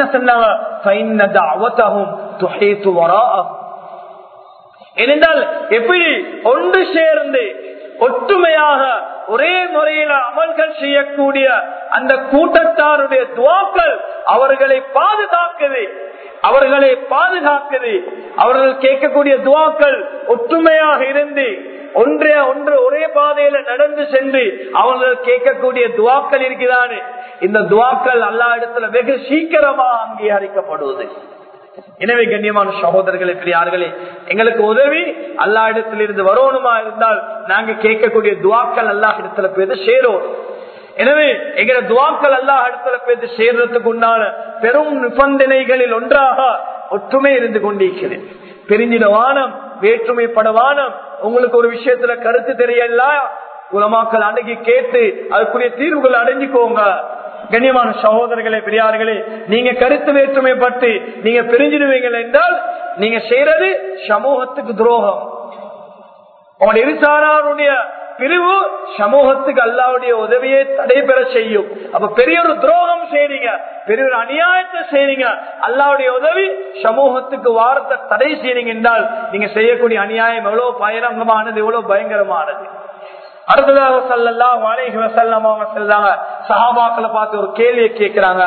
சொன்னாங்க ஏனென்றால் எப்படி ஒன்று சேர்ந்து ஒற்றுமையாக ஒரே முறையில அமல்கள் செய்யக்கூடிய அந்த கூட்டத்தாருடைய துவாக்கள் அவர்களை பாதுகாக்குது அவர்களை பாதுகாக்குது அவர்கள் கேட்கக்கூடிய துவாக்கள் ஒற்றுமையாக இருந்து ஒன்றே ஒன்று ஒரே பாதையில நடந்து சென்று அவர்கள் கேட்கக்கூடிய துவாக்கள் இருக்கிறானே இந்த துவாக்கள் அல்லா இடத்துல வெகு சீக்கிரமாக அங்கீகரிக்கப்படுவது எனவே கண்ணியமான சகோதரர்களே பெரியார்களே எங்களுக்கு உதவி அல்லா இடத்திலிருந்து வரணுமா இருந்தால் நாங்க கேட்கக்கூடிய துவாக்கள் அல்லாஹ் இடத்துல போய் சேரும் எனவே எங்க துவாக்கள் அல்லாஹ் இடத்துல போய் சேர்றதுக்கு உண்டான பெரும் நிபந்தனைகளில் ஒன்றாக ஒற்றுமை இருந்து கொண்டிருக்கிறது பிரிஞ்சிட வானம் வேற்றுமைப்பட வானம் உங்களுக்கு ஒரு விஷயத்துல கருத்து தெரியல உலமாக்கள் அணுகி கேட்டு அதுக்குரிய தீர்வுகள் அடைஞ்சுக்கோங்க கண்ணியமான சகோதரர்களே பெரியார்களே நீங்க கருத்து வேற்றுமை பட்டு நீங்க பிரிஞ்சிடுவீங்க என்றால் நீங்க செய்யறது சமூகத்துக்கு துரோகம் உங்களுடைய இருசாராருடைய பிரிவு சமூகத்துக்கு அல்லாவுடைய உதவியை தடைபெற செய்யும் அப்ப பெரிய ஒரு துரோகம் செய்றீங்க பெரிய ஒரு அநியாயத்தை செய்றீங்க அல்லாவுடைய உதவி சமூகத்துக்கு வாரத்தை தடை செய்றீங்க என்றால் நீங்க செய்யக்கூடிய அநியாயம் எவ்வளவு பயங்கரமானது எவ்வளவு பயங்கரமானது அடுத்ததாக சல்லல்லாம் அலைஹி வசல்லம் அவங்க செல்லாங்க சஹாபாக்களை பார்த்து ஒரு கேள்வியை கேட்கிறாங்க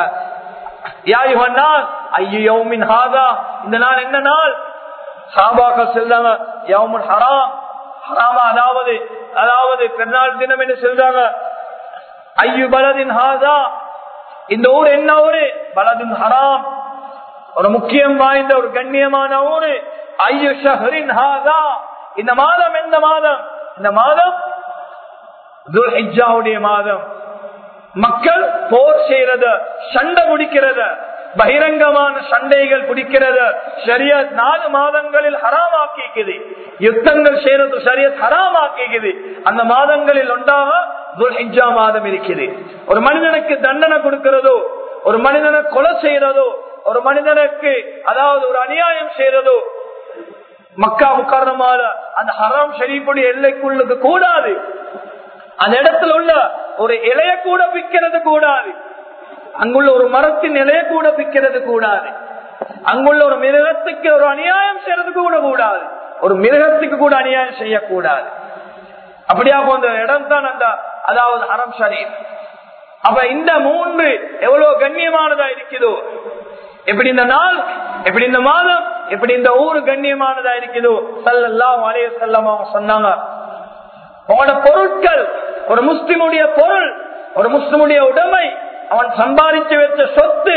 இந்த நாள் என்ன நாள் சஹாபாக்கள் செல்றாங்க யவுமுன் ஹராம் ஹராமா அதாவது அதாவது பெருநாள் தினம் என்று சொல்றாங்க ஐயு பலதின் ஹாதா இந்த ஊர் என்ன ஊரு பலதின் ஹராம் ஒரு முக்கியம் வாய்ந்த ஒரு கண்ணியமான ஊரு ஐயு ஷஹரின் ஹாதா இந்த மாதம் எந்த மாதம் இந்த மாதம் துல்ஹிஜாவுடைய மாதம் மக்கள் போர் செய்யறத சண்டை பிடிக்கிறத பகிரங்கமான சண்டைகள் பிடிக்கிறது ஷரியத் நாலு மாதங்களில் ஹராமாக்கிக்குது யுத்தங்கள் செய்யறது ஷரியத் ஹராமாக்கிக்குது அந்த மாதங்களில் ஒன்றாக துல்ஹிஜா மாதம் இருக்குது ஒரு மனிதனுக்கு தண்டனை கொடுக்கிறதோ ஒரு மனிதனை கொலை செய்யறதோ ஒரு மனிதனுக்கு அதாவது ஒரு அநியாயம் செய்யறதோ மக்கா முக்காரணமான அந்த ஹராம் ஷரீஃபுடைய எல்லைக்குள்ளுக்கு கூடாது அந்த இடத்துல உள்ள ஒரு இலைய கூட பிக்கிறது கூடாது அங்குள்ள ஒரு மரத்தின் இலைய கூட பிக்கிறது கூடாது அங்குள்ள ஒரு மிருகத்துக்கு ஒரு அநியாயம் செய்யறது கூட கூடாது ஒரு மிருகத்துக்கு கூட அநியாயம் செய்யக்கூடாது அப்படியா போன்ற இடம் தான் அந்த அதாவது ஹரம் ஷரீப் அப்ப இந்த மூன்று எவ்வளவு கண்ணியமானதா இருக்குதோ எப்படி இந்த நாள் எப்படி இந்த மாதம் எப்படி இந்த ஊரு கண்ணியமானதா இருக்குதோ சல்லல்லாம் அலைய செல்லம் அவங்க சொன்னாங்க உங்களோட பொருட்கள் ஒரு முஸ்லிமுடைய பொருள் ஒரு முஸ்லிமுடைய உடைமை அவன் சம்பாதிச்சு வச்ச சொத்து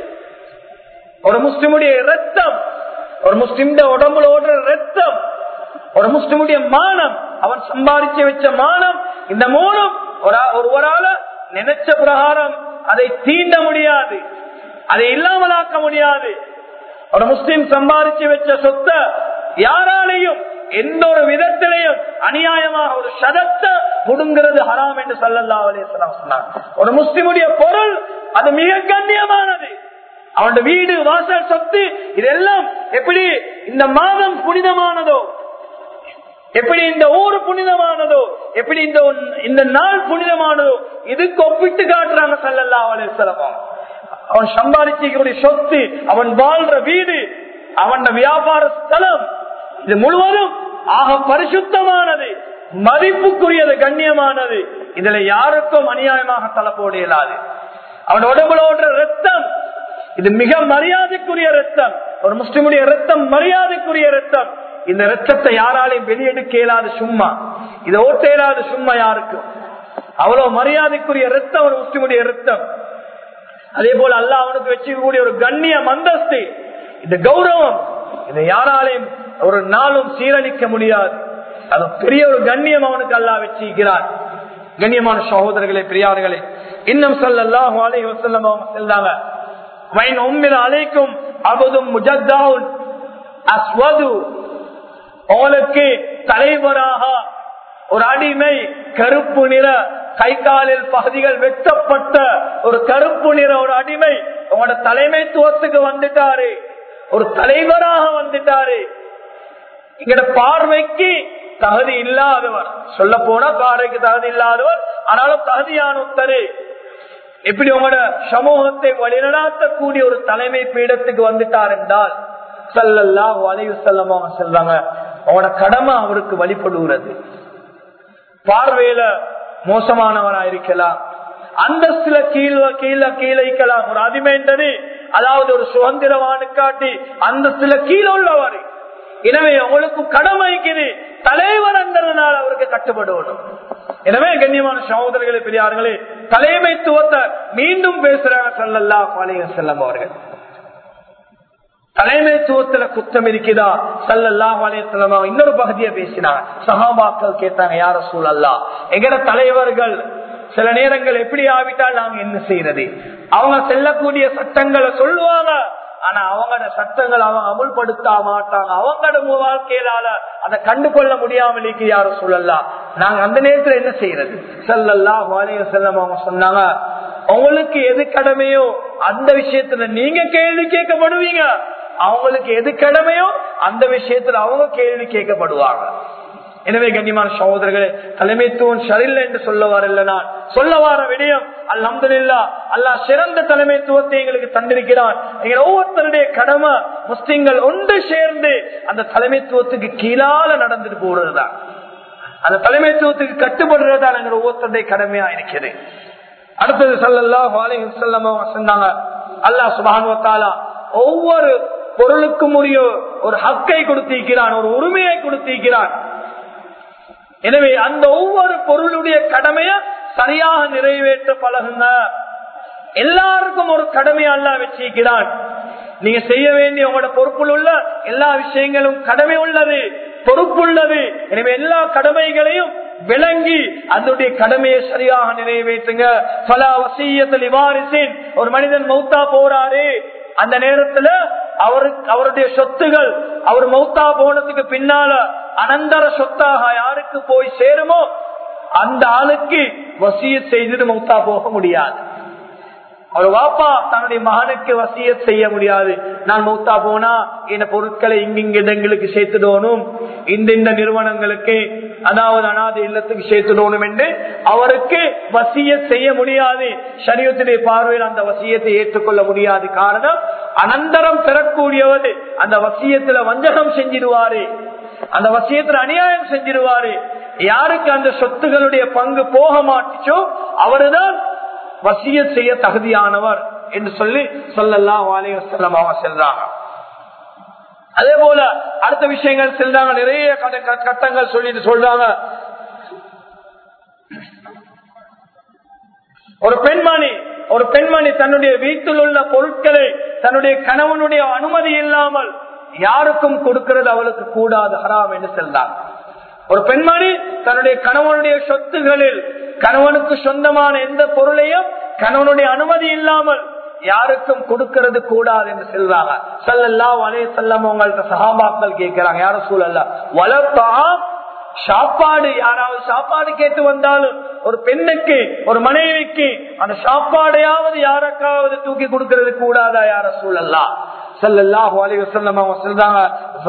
ஒரு முஸ்லிமுடைய ரத்தம் ஒரு முஸ்லிம் உடம்புல ஓடுற ரத்தம் ஒரு முஸ்லிமுடைய மானம் அவன் சம்பாதிச்சு வச்ச மானம் இந்த மூணும் ஒருவரால நினைச்ச பிரகாரம் அதை தீண்ட முடியாது அதை இல்லாமலாக்க முடியாது ஒரு முஸ்லிம் சம்பாதிச்சு வச்ச சொத்தை யாராலையும் எந்த ஒரு விதத்திலையும் அநியாயமாக ஒரு சதத்தை முடுங்கிறது ஹராம் என்று சல்லல்லா அலிஸ்லாம் சொன்னார் ஒரு முஸ்லிமுடைய பொருள் அது மிக கண்ணியமானது அவனுடைய வீடு வாசல் சொத்து இதெல்லாம் எப்படி இந்த மாதம் புனிதமானதோ எப்படி இந்த ஊரு புனிதமானதோ எப்படி இந்த இந்த நாள் புனிதமானதோ இதுக்கு ஒப்பிட்டு காட்டுறாங்க சல்லல்லா அலிஸ்லமா அவன் சம்பாதிக்கக்கூடிய சொத்து அவன் வாழ்ற வீடு அவன் வியாபார ஸ்தலம் இது முழுவதும் ஆக பரிசுத்தமானது மதிப்புக்குரியது கண்ணியமானது இதுல யாருக்கும் அநியாயமாக தலப்போட இயலாது அவன் உடம்புல ஓடுற ரத்தம் இது மிக மரியாதைக்குரிய ரத்தம் ஒரு முஸ்லிமுடைய ரத்தம் மரியாதைக்குரிய ரத்தம் இந்த ரத்தத்தை யாராலையும் வெளியெடுக்க இயலாது சும்மா இதை ஓட்டேராது சும்மா யாருக்கும் அவ்வளவு மரியாதைக்குரிய ரத்தம் ஒரு முஸ்லிமுடைய ரத்தம் அதே போல அல்லாஹ் அவனுக்கு வச்சுக்கக்கூடிய ஒரு கண்ணிய மந்தஸ்து இந்த கௌரவம் இதை யாராலையும் ஒரு நாளும் சீரழிக்க முடியாது அது பெரிய ஒரு கண்ணியம் அவனுக்கு அல்லாஹ் வச்சிருக்கிறார் கண்ணியமான சகோதரர்களே பெரியார்களே இன்னும் சொல்லல்லாஹு அலைஹி வஸல்லம் அவங்க செல்லாங்க வைன் உம்மிர அலைக்கும் அபதும் முஜத்தாவுன் அஸ்வது உங்களுக்கு தலைவராக ஒரு அடிமை கருப்பு நிற கை காலில் பகுதிகள் வெட்டப்பட்ட ஒரு கருப்பு நிற ஒரு அடிமை உங்களோட தலைமைத்துவத்துக்கு வந்துட்டாரு ஒரு தலைவராக வந்துட்டாரு எங்கட பார்வைக்கு தகுதி இல்லாதவர் சொல்ல போனா பார்வைக்கு தகுதி இல்லாதவர் ஆனாலும் தகுதியானத்தரு எப்படி உங்களோட சமூகத்தை வழிநடாத்தக்கூடிய ஒரு தலைமை பீடத்துக்கு வந்துட்டார் என்றால் சல்லல்லா வலையு செல்லமா செல்றாங்க அவனோட கடமை அவருக்கு வழிபடுகிறது பார்வையில மோசமானவனா இருக்கலாம் அந்தஸ்துல கீழ கீழ கீழைக்கலாம் ஒரு அடிமைன்றது அதாவது ஒரு சுதந்திரவானு காட்டி அந்தஸ்துல கீழே உள்ளவர் எனவே உங்களுக்கு கடமைக்குது தலைவர் என்றதுனால அவருக்கு கட்டுப்படுவணும் எனவே கண்ணியமான சகோதரர்களே பெரியார்களே தலைமைத்துவத்தை மீண்டும் பேசுறாங்க சல்லல்லா பாலிக செல்லம் அவர்கள் தலைமைத்துவத்துல குத்தம் இருக்குதா சல்லல்லா வலையத்தலமா இன்னொரு பகுதியை பேசினாங்க சகாபாக்கள் கேட்டாங்க யார சூழல்லா எங்கட தலைவர்கள் சில நேரங்கள் எப்படி ஆவிட்டால் நாங்க என்ன செய்யறது அவங்க செல்லக்கூடிய சட்டங்களை சொல்லுவாங்க ஆனா அவங்களோட சட்டங்கள் அவங்க அமுல்படுத்த மாட்டாங்க அவங்களோட வாழ்க்கையிலால அதை கண்டு கொள்ள முடியாமல் இருக்கு யாரும் சொல்லலாம் நாங்க அந்த நேரத்துல என்ன செய்யறது செல்லல்லா வாலிய செல்லம் அவங்க சொன்னாங்க உங்களுக்கு எது கடமையோ அந்த விஷயத்துல நீங்க கேள்வி கேட்கப்படுவீங்க அவங்களுக்கு எது கடமையோ அந்த விஷயத்துல அவங்க கேள்வி கேட்கப்படுவாங்க எனவே கண்ணியமான சகோதரர்களே தலைமைத்துவம் சரியில்லை என்று சொல்ல வரல நான் சொல்ல வர விடயம் அல்ஹம்துலில்லா அல்லாஹ் சிறந்த தலைமைத்துவத்தை எங்களுக்கு தந்திருக்கிறான் எங்கள் ஒவ்வொருத்தருடைய கடமை முஸ்லிம்கள் ஒன்று சேர்ந்து அந்த தலைமைத்துவத்துக்கு கீழால நடந்துட்டு போறதுதான் அந்த தலைமைத்துவத்துக்கு கட்டுப்படுறதுதான் எங்கள் ஒவ்வொருத்தருடைய கடமையா இருக்கிறது அடுத்தது சல்லல்லா வாலி செல்லம் சொன்னாங்க அல்லாஹ் சுபானுவத்தாலா ஒவ்வொரு பொருளுக்கும் உரிய ஒரு ஹக்கை கொடுத்திருக்கிறான் ஒரு உரிமையை கொடுத்திருக்கிறான் எனவே அந்த ஒவ்வொரு பொருளுடைய கடமைய சரியாக நிறைவேற்ற பழகுங்க எல்லாருக்கும் ஒரு கடமையை அல்ல வச்சிருக்கிறான் நீங்க செய்ய வேண்டிய உங்களோட பொறுப்பில் உள்ள எல்லா விஷயங்களும் கடமை உள்ளது பொறுப்புள்ளது எனவே எல்லா கடமைகளையும் விளங்கி அதனுடைய கடமையை சரியாக நிறைவேற்றுங்க பல வசியத்தில் இவாரிசின் ஒரு மனிதன் மௌத்தா போறாரு அந்த நேரத்துல அவருக்கு அவருடைய சொத்துகள் அவர் மௌத்தா போனதுக்கு பின்னால அனந்தர சொத்தாக யாருக்கு போய் சேருமோ அந்த ஆளுக்கு வசிய செய்துட்டு மௌத்தா போக முடியாது அவர் வாப்பா தன்னுடைய மகனுக்கு வசிய செய்ய முடியாது நான் மௌத்தா போனா இந்த பொருட்களை இங்கிங்க இடங்களுக்கு சேர்த்துடணும் இந்த இந்த நிறுவனங்களுக்கு அதாவது அனாதை இல்லத்துக்கு சேர்த்துடணும் என்று அவருக்கு வசிய செய்ய முடியாது சரீரத்துடைய பார்வையில் அந்த வசியத்தை ஏற்றுக்கொள்ள முடியாது காரணம் அனந்தரம் பெறக்கூடியவர் அந்த வசியத்துல வஞ்சகம் செஞ்சிருவாரு அந்த வசியத்துல அநியாயம் செஞ்சிருவாரு யாருக்கு அந்த சொத்துகளுடைய பங்கு போக மாட்டுச்சோ அவருதான் வசிய செய்ய தகுதியானவர் என்று சொல்லி சொல்லலாம் வாலிவசல்லமாக செல்றாங்க அதே போல அடுத்த விஷயங்கள் செல்றாங்க நிறைய கட்டங்கள் சொல்லிட்டு சொல்றாங்க ஒரு பெண்மணி ஒரு பெண்மணி தன்னுடைய வீட்டில் உள்ள பொருட்களை தன்னுடைய கணவனுடைய அனுமதி இல்லாமல் யாருக்கும் கொடுக்கிறது அவளுக்கு கூடாது ஹராம் என்று செல்றாங்க ஒரு பெண்மணி தன்னுடைய கணவனுடைய சொத்துகளில் கணவனுக்கு சொந்தமான எந்த பொருளையும் கணவனுடைய அனுமதி இல்லாமல் யாருக்கும் கொடுக்கிறது கூடாது என்று சொல்றாங்க சல்லல்லா வலைய செல்லம் உங்கள்ட்ட சகாபாக்கள் கேட்கிறாங்க யாரும் சூழல்ல வளர்த்தா சாப்பாடு யாராவது சாப்பாடு கேட்டு வந்தாலும் ஒரு பெண்ணுக்கு ஒரு மனைவிக்கு அந்த சாப்பாடையாவது யாருக்காவது தூக்கி கொடுக்கிறது கூடாதா யார சூழல்லா சல்லாஹூ அலி வசல்லம் அவங்க சொல்றாங்க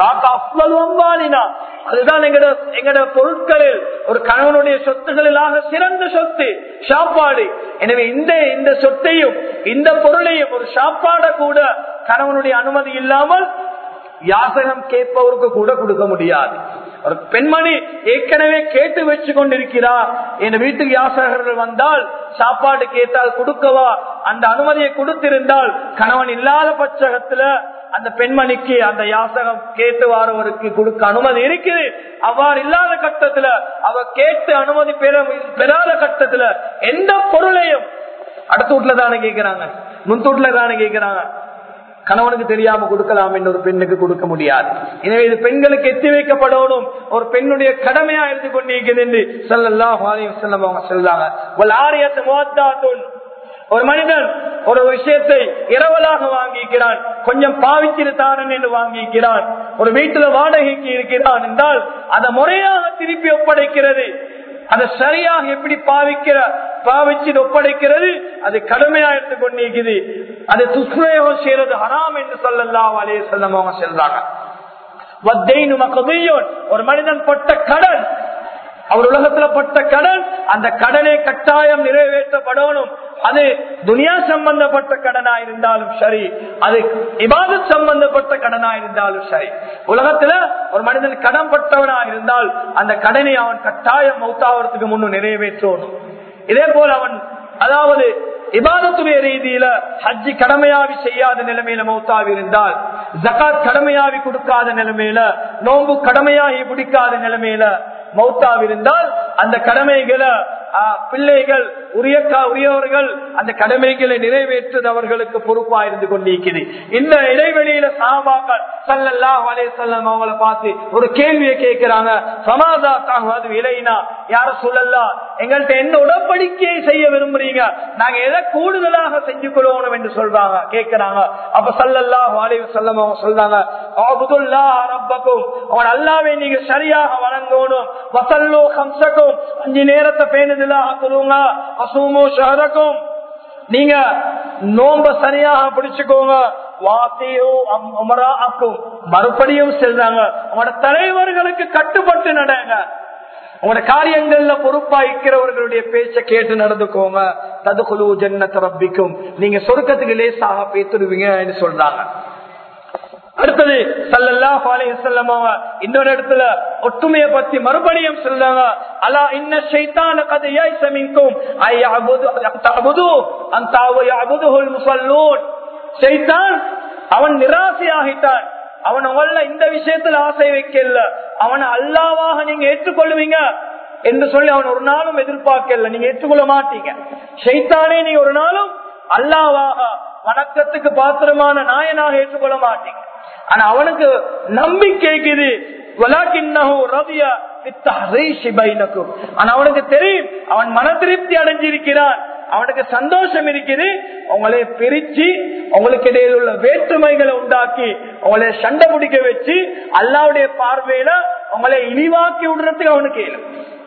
அதுதான் எங்கட எங்கட பொருட்களில் ஒரு கணவனுடைய சொத்துகளிலாக சிறந்த சொத்து சாப்பாடு எனவே இந்த இந்த சொத்தையும் இந்த பொருளையும் ஒரு சாப்பாட கூட கணவனுடைய அனுமதி இல்லாமல் யாசகம் கேட்பவருக்கு கூட கொடுக்க முடியாது ஒரு பெண்மணி ஏற்கனவே கேட்டு வச்சு கொண்டிருக்கிறார் என் வீட்டுக்கு யாசகர்கள் வந்தால் சாப்பாடு கேட்டால் கொடுக்கவா அந்த அனுமதியை கொடுத்திருந்தால் கணவன் இல்லாத பட்சகத்துல அந்த பெண்மணிக்கு அந்த யாசகம் கேட்டு வாரவருக்கு கொடுக்க அனுமதி இருக்குது அவ்வாறு இல்லாத கட்டத்துல அவ கேட்டு அனுமதி பெற பெறாத கட்டத்துல எந்த பொருளையும் அடுத்த வீட்டுல தானே கேட்கிறாங்க முன்தூட்ல தானே கேட்கிறாங்க கணவனுக்கு தெரியாம கொடுக்கலாம் என்று ஒரு பெண்ணுக்கு கொடுக்க முடியாது எனவே இது பெண்களுக்கு எத்தி வைக்கப்படணும் ஒரு பெண்ணுடைய கடமையா இருந்து கொண்டிருக்கிறது என்று சொல்லலாம் அவங்க சொல்றாங்க ஒரு ஆரியத்தை முகத்தாத்துன் ஒரு மனிதன் ஒரு விஷயத்தை இரவலாக வாங்கிக்கிறான் கொஞ்சம் பாவிச்சிருத்தாரன் என்று வாங்கிக்கிறான் ஒரு வீட்டுல வாடகைக்கு இருக்கிறான் என்றால் அதை முறையாக திருப்பி ஒப்படைக்கிறது அதை சரியாக எப்படி பாவிக்கிற பாவிச்சு ஒப்படைக்கிறது அது கடுமையா எடுத்து கொண்டிருக்குது அது துஷ்பிரயோகம் செய்யறது ஹராம் என்று சொல்லலாம் அலைய செல்லம் அவங்க செல்றாங்க ஒரு மனிதன் பட்ட கடன் அவர் உலகத்துல பட்ட கடன் அந்த கடனை கட்டாயம் நிறைவேற்றப்படணும் அது துனியா சம்பந்தப்பட்ட கடனா இருந்தாலும் சரி அது இபாத சம்பந்தப்பட்ட கடனா இருந்தாலும் சரி உலகத்துல ஒரு மனிதன் கடன் பட்டவனா இருந்தால் அந்த கடனை அவன் கட்டாயம் மௌத்தாவதுக்கு முன்னு நிறைவேற்றணும் இதே போல அவன் அதாவது இபாதத்துடைய ரீதியில ஹஜ்ஜி கடமையாவி செய்யாத நிலைமையில மௌத்தாவி இருந்தால் ஜக்காத் கடமையாவி கொடுக்காத நிலைமையில நோம்பு கடமையாகி பிடிக்காத நிலைமையில மௌத்தாவி இருந்தால் அந்த கடமைகளை பிள்ளைகள் உரியக்கா உரியவர்கள் அந்த கடமைகளை நிறைவேற்றுவது அவர்களுக்கு பொறுப்பா இருந்து கொண்டிருக்கிறது இந்த இடைவெளியில சாபாக்கள் சல்லல்லா வலே செல்லம் அவங்கள பார்த்து ஒரு கேள்வியை கேட்கிறாங்க சமாதா தாகுவது இலைனா யார சொல்லலாம் எங்கள்கிட்ட என்ன உடன்படிக்கையை செய்ய விரும்புறீங்க நாங்க எதை கூடுதலாக செஞ்சு கொள்ளணும் என்று சொல்றாங்க கேட்கிறாங்க அப்ப சல்லல்லா வாலே செல்லம் அவங்க சொல்றாங்க ரப்பக்கும் அவன் அல்லாவே நீங்க சரியாக வணங்கணும் வசல்லோ ஹம்சக்கும் அஞ்சு நேரத்தை பேணுதலாக சொல்லுங்க அசூமோ ஷஹரக்கும் நீங்க நோம்ப சரியாக பிடிச்சுக்கோங்க மறுபடியும் செல்றாங்க உங்களோட தலைவர்களுக்கு கட்டுப்பட்டு நடங்க உங்களோட காரியங்கள்ல பொறுப்பா இருக்கிறவர்களுடைய பேச்ச கேட்டு நடந்துக்கோங்க ததுகுலு ஜன்னத்தை ரப்பிக்கும் நீங்க சொருக்கத்துக்கு லேசாக பேத்துடுவீங்க சொல்றாங்க அடுத்தது சல்லல்லா செல்லமாவ இன்னொரு இடத்துல ஒற்றுமைய பத்தி மறுபடியும் சொல்றாங்க அலா இன்ன சைத்தான கதையாய் சமிக்கும் சைத்தான் அவன் நிராசையாகிட்டான் அவன் உங்கள இந்த விஷயத்துல ஆசை வைக்கல அவனை அல்லாவாக நீங்க ஏற்றுக்கொள்ளுவீங்க என்று சொல்லி அவன் ஒரு நாளும் எதிர்பார்க்கல நீங்க ஏற்றுக்கொள்ள மாட்டீங்க சைத்தானே நீங்க ஒரு நாளும் அல்லாவாக வணக்கத்துக்கு பாத்திரமான நாயனாக ஏற்றுக்கொள்ள மாட்டீங்க ஆனா அவனுக்கு நம்பிக்கைக்குது ஆனா அவனுக்கு தெரியும் அவன் மன திருப்தி அடைஞ்சிருக்கிறான் அவனுக்கு சந்தோஷம் இருக்குது உங்களை பிரிச்சு உங்களுக்கு இடையில் உள்ள வேற்றுமைகளை உண்டாக்கி உங்களை சண்டை பிடிக்க வச்சு அல்லாவுடைய பார்வையில உங்களை இழிவாக்கி விடுறதுக்கு அவனுக்கு இயலும்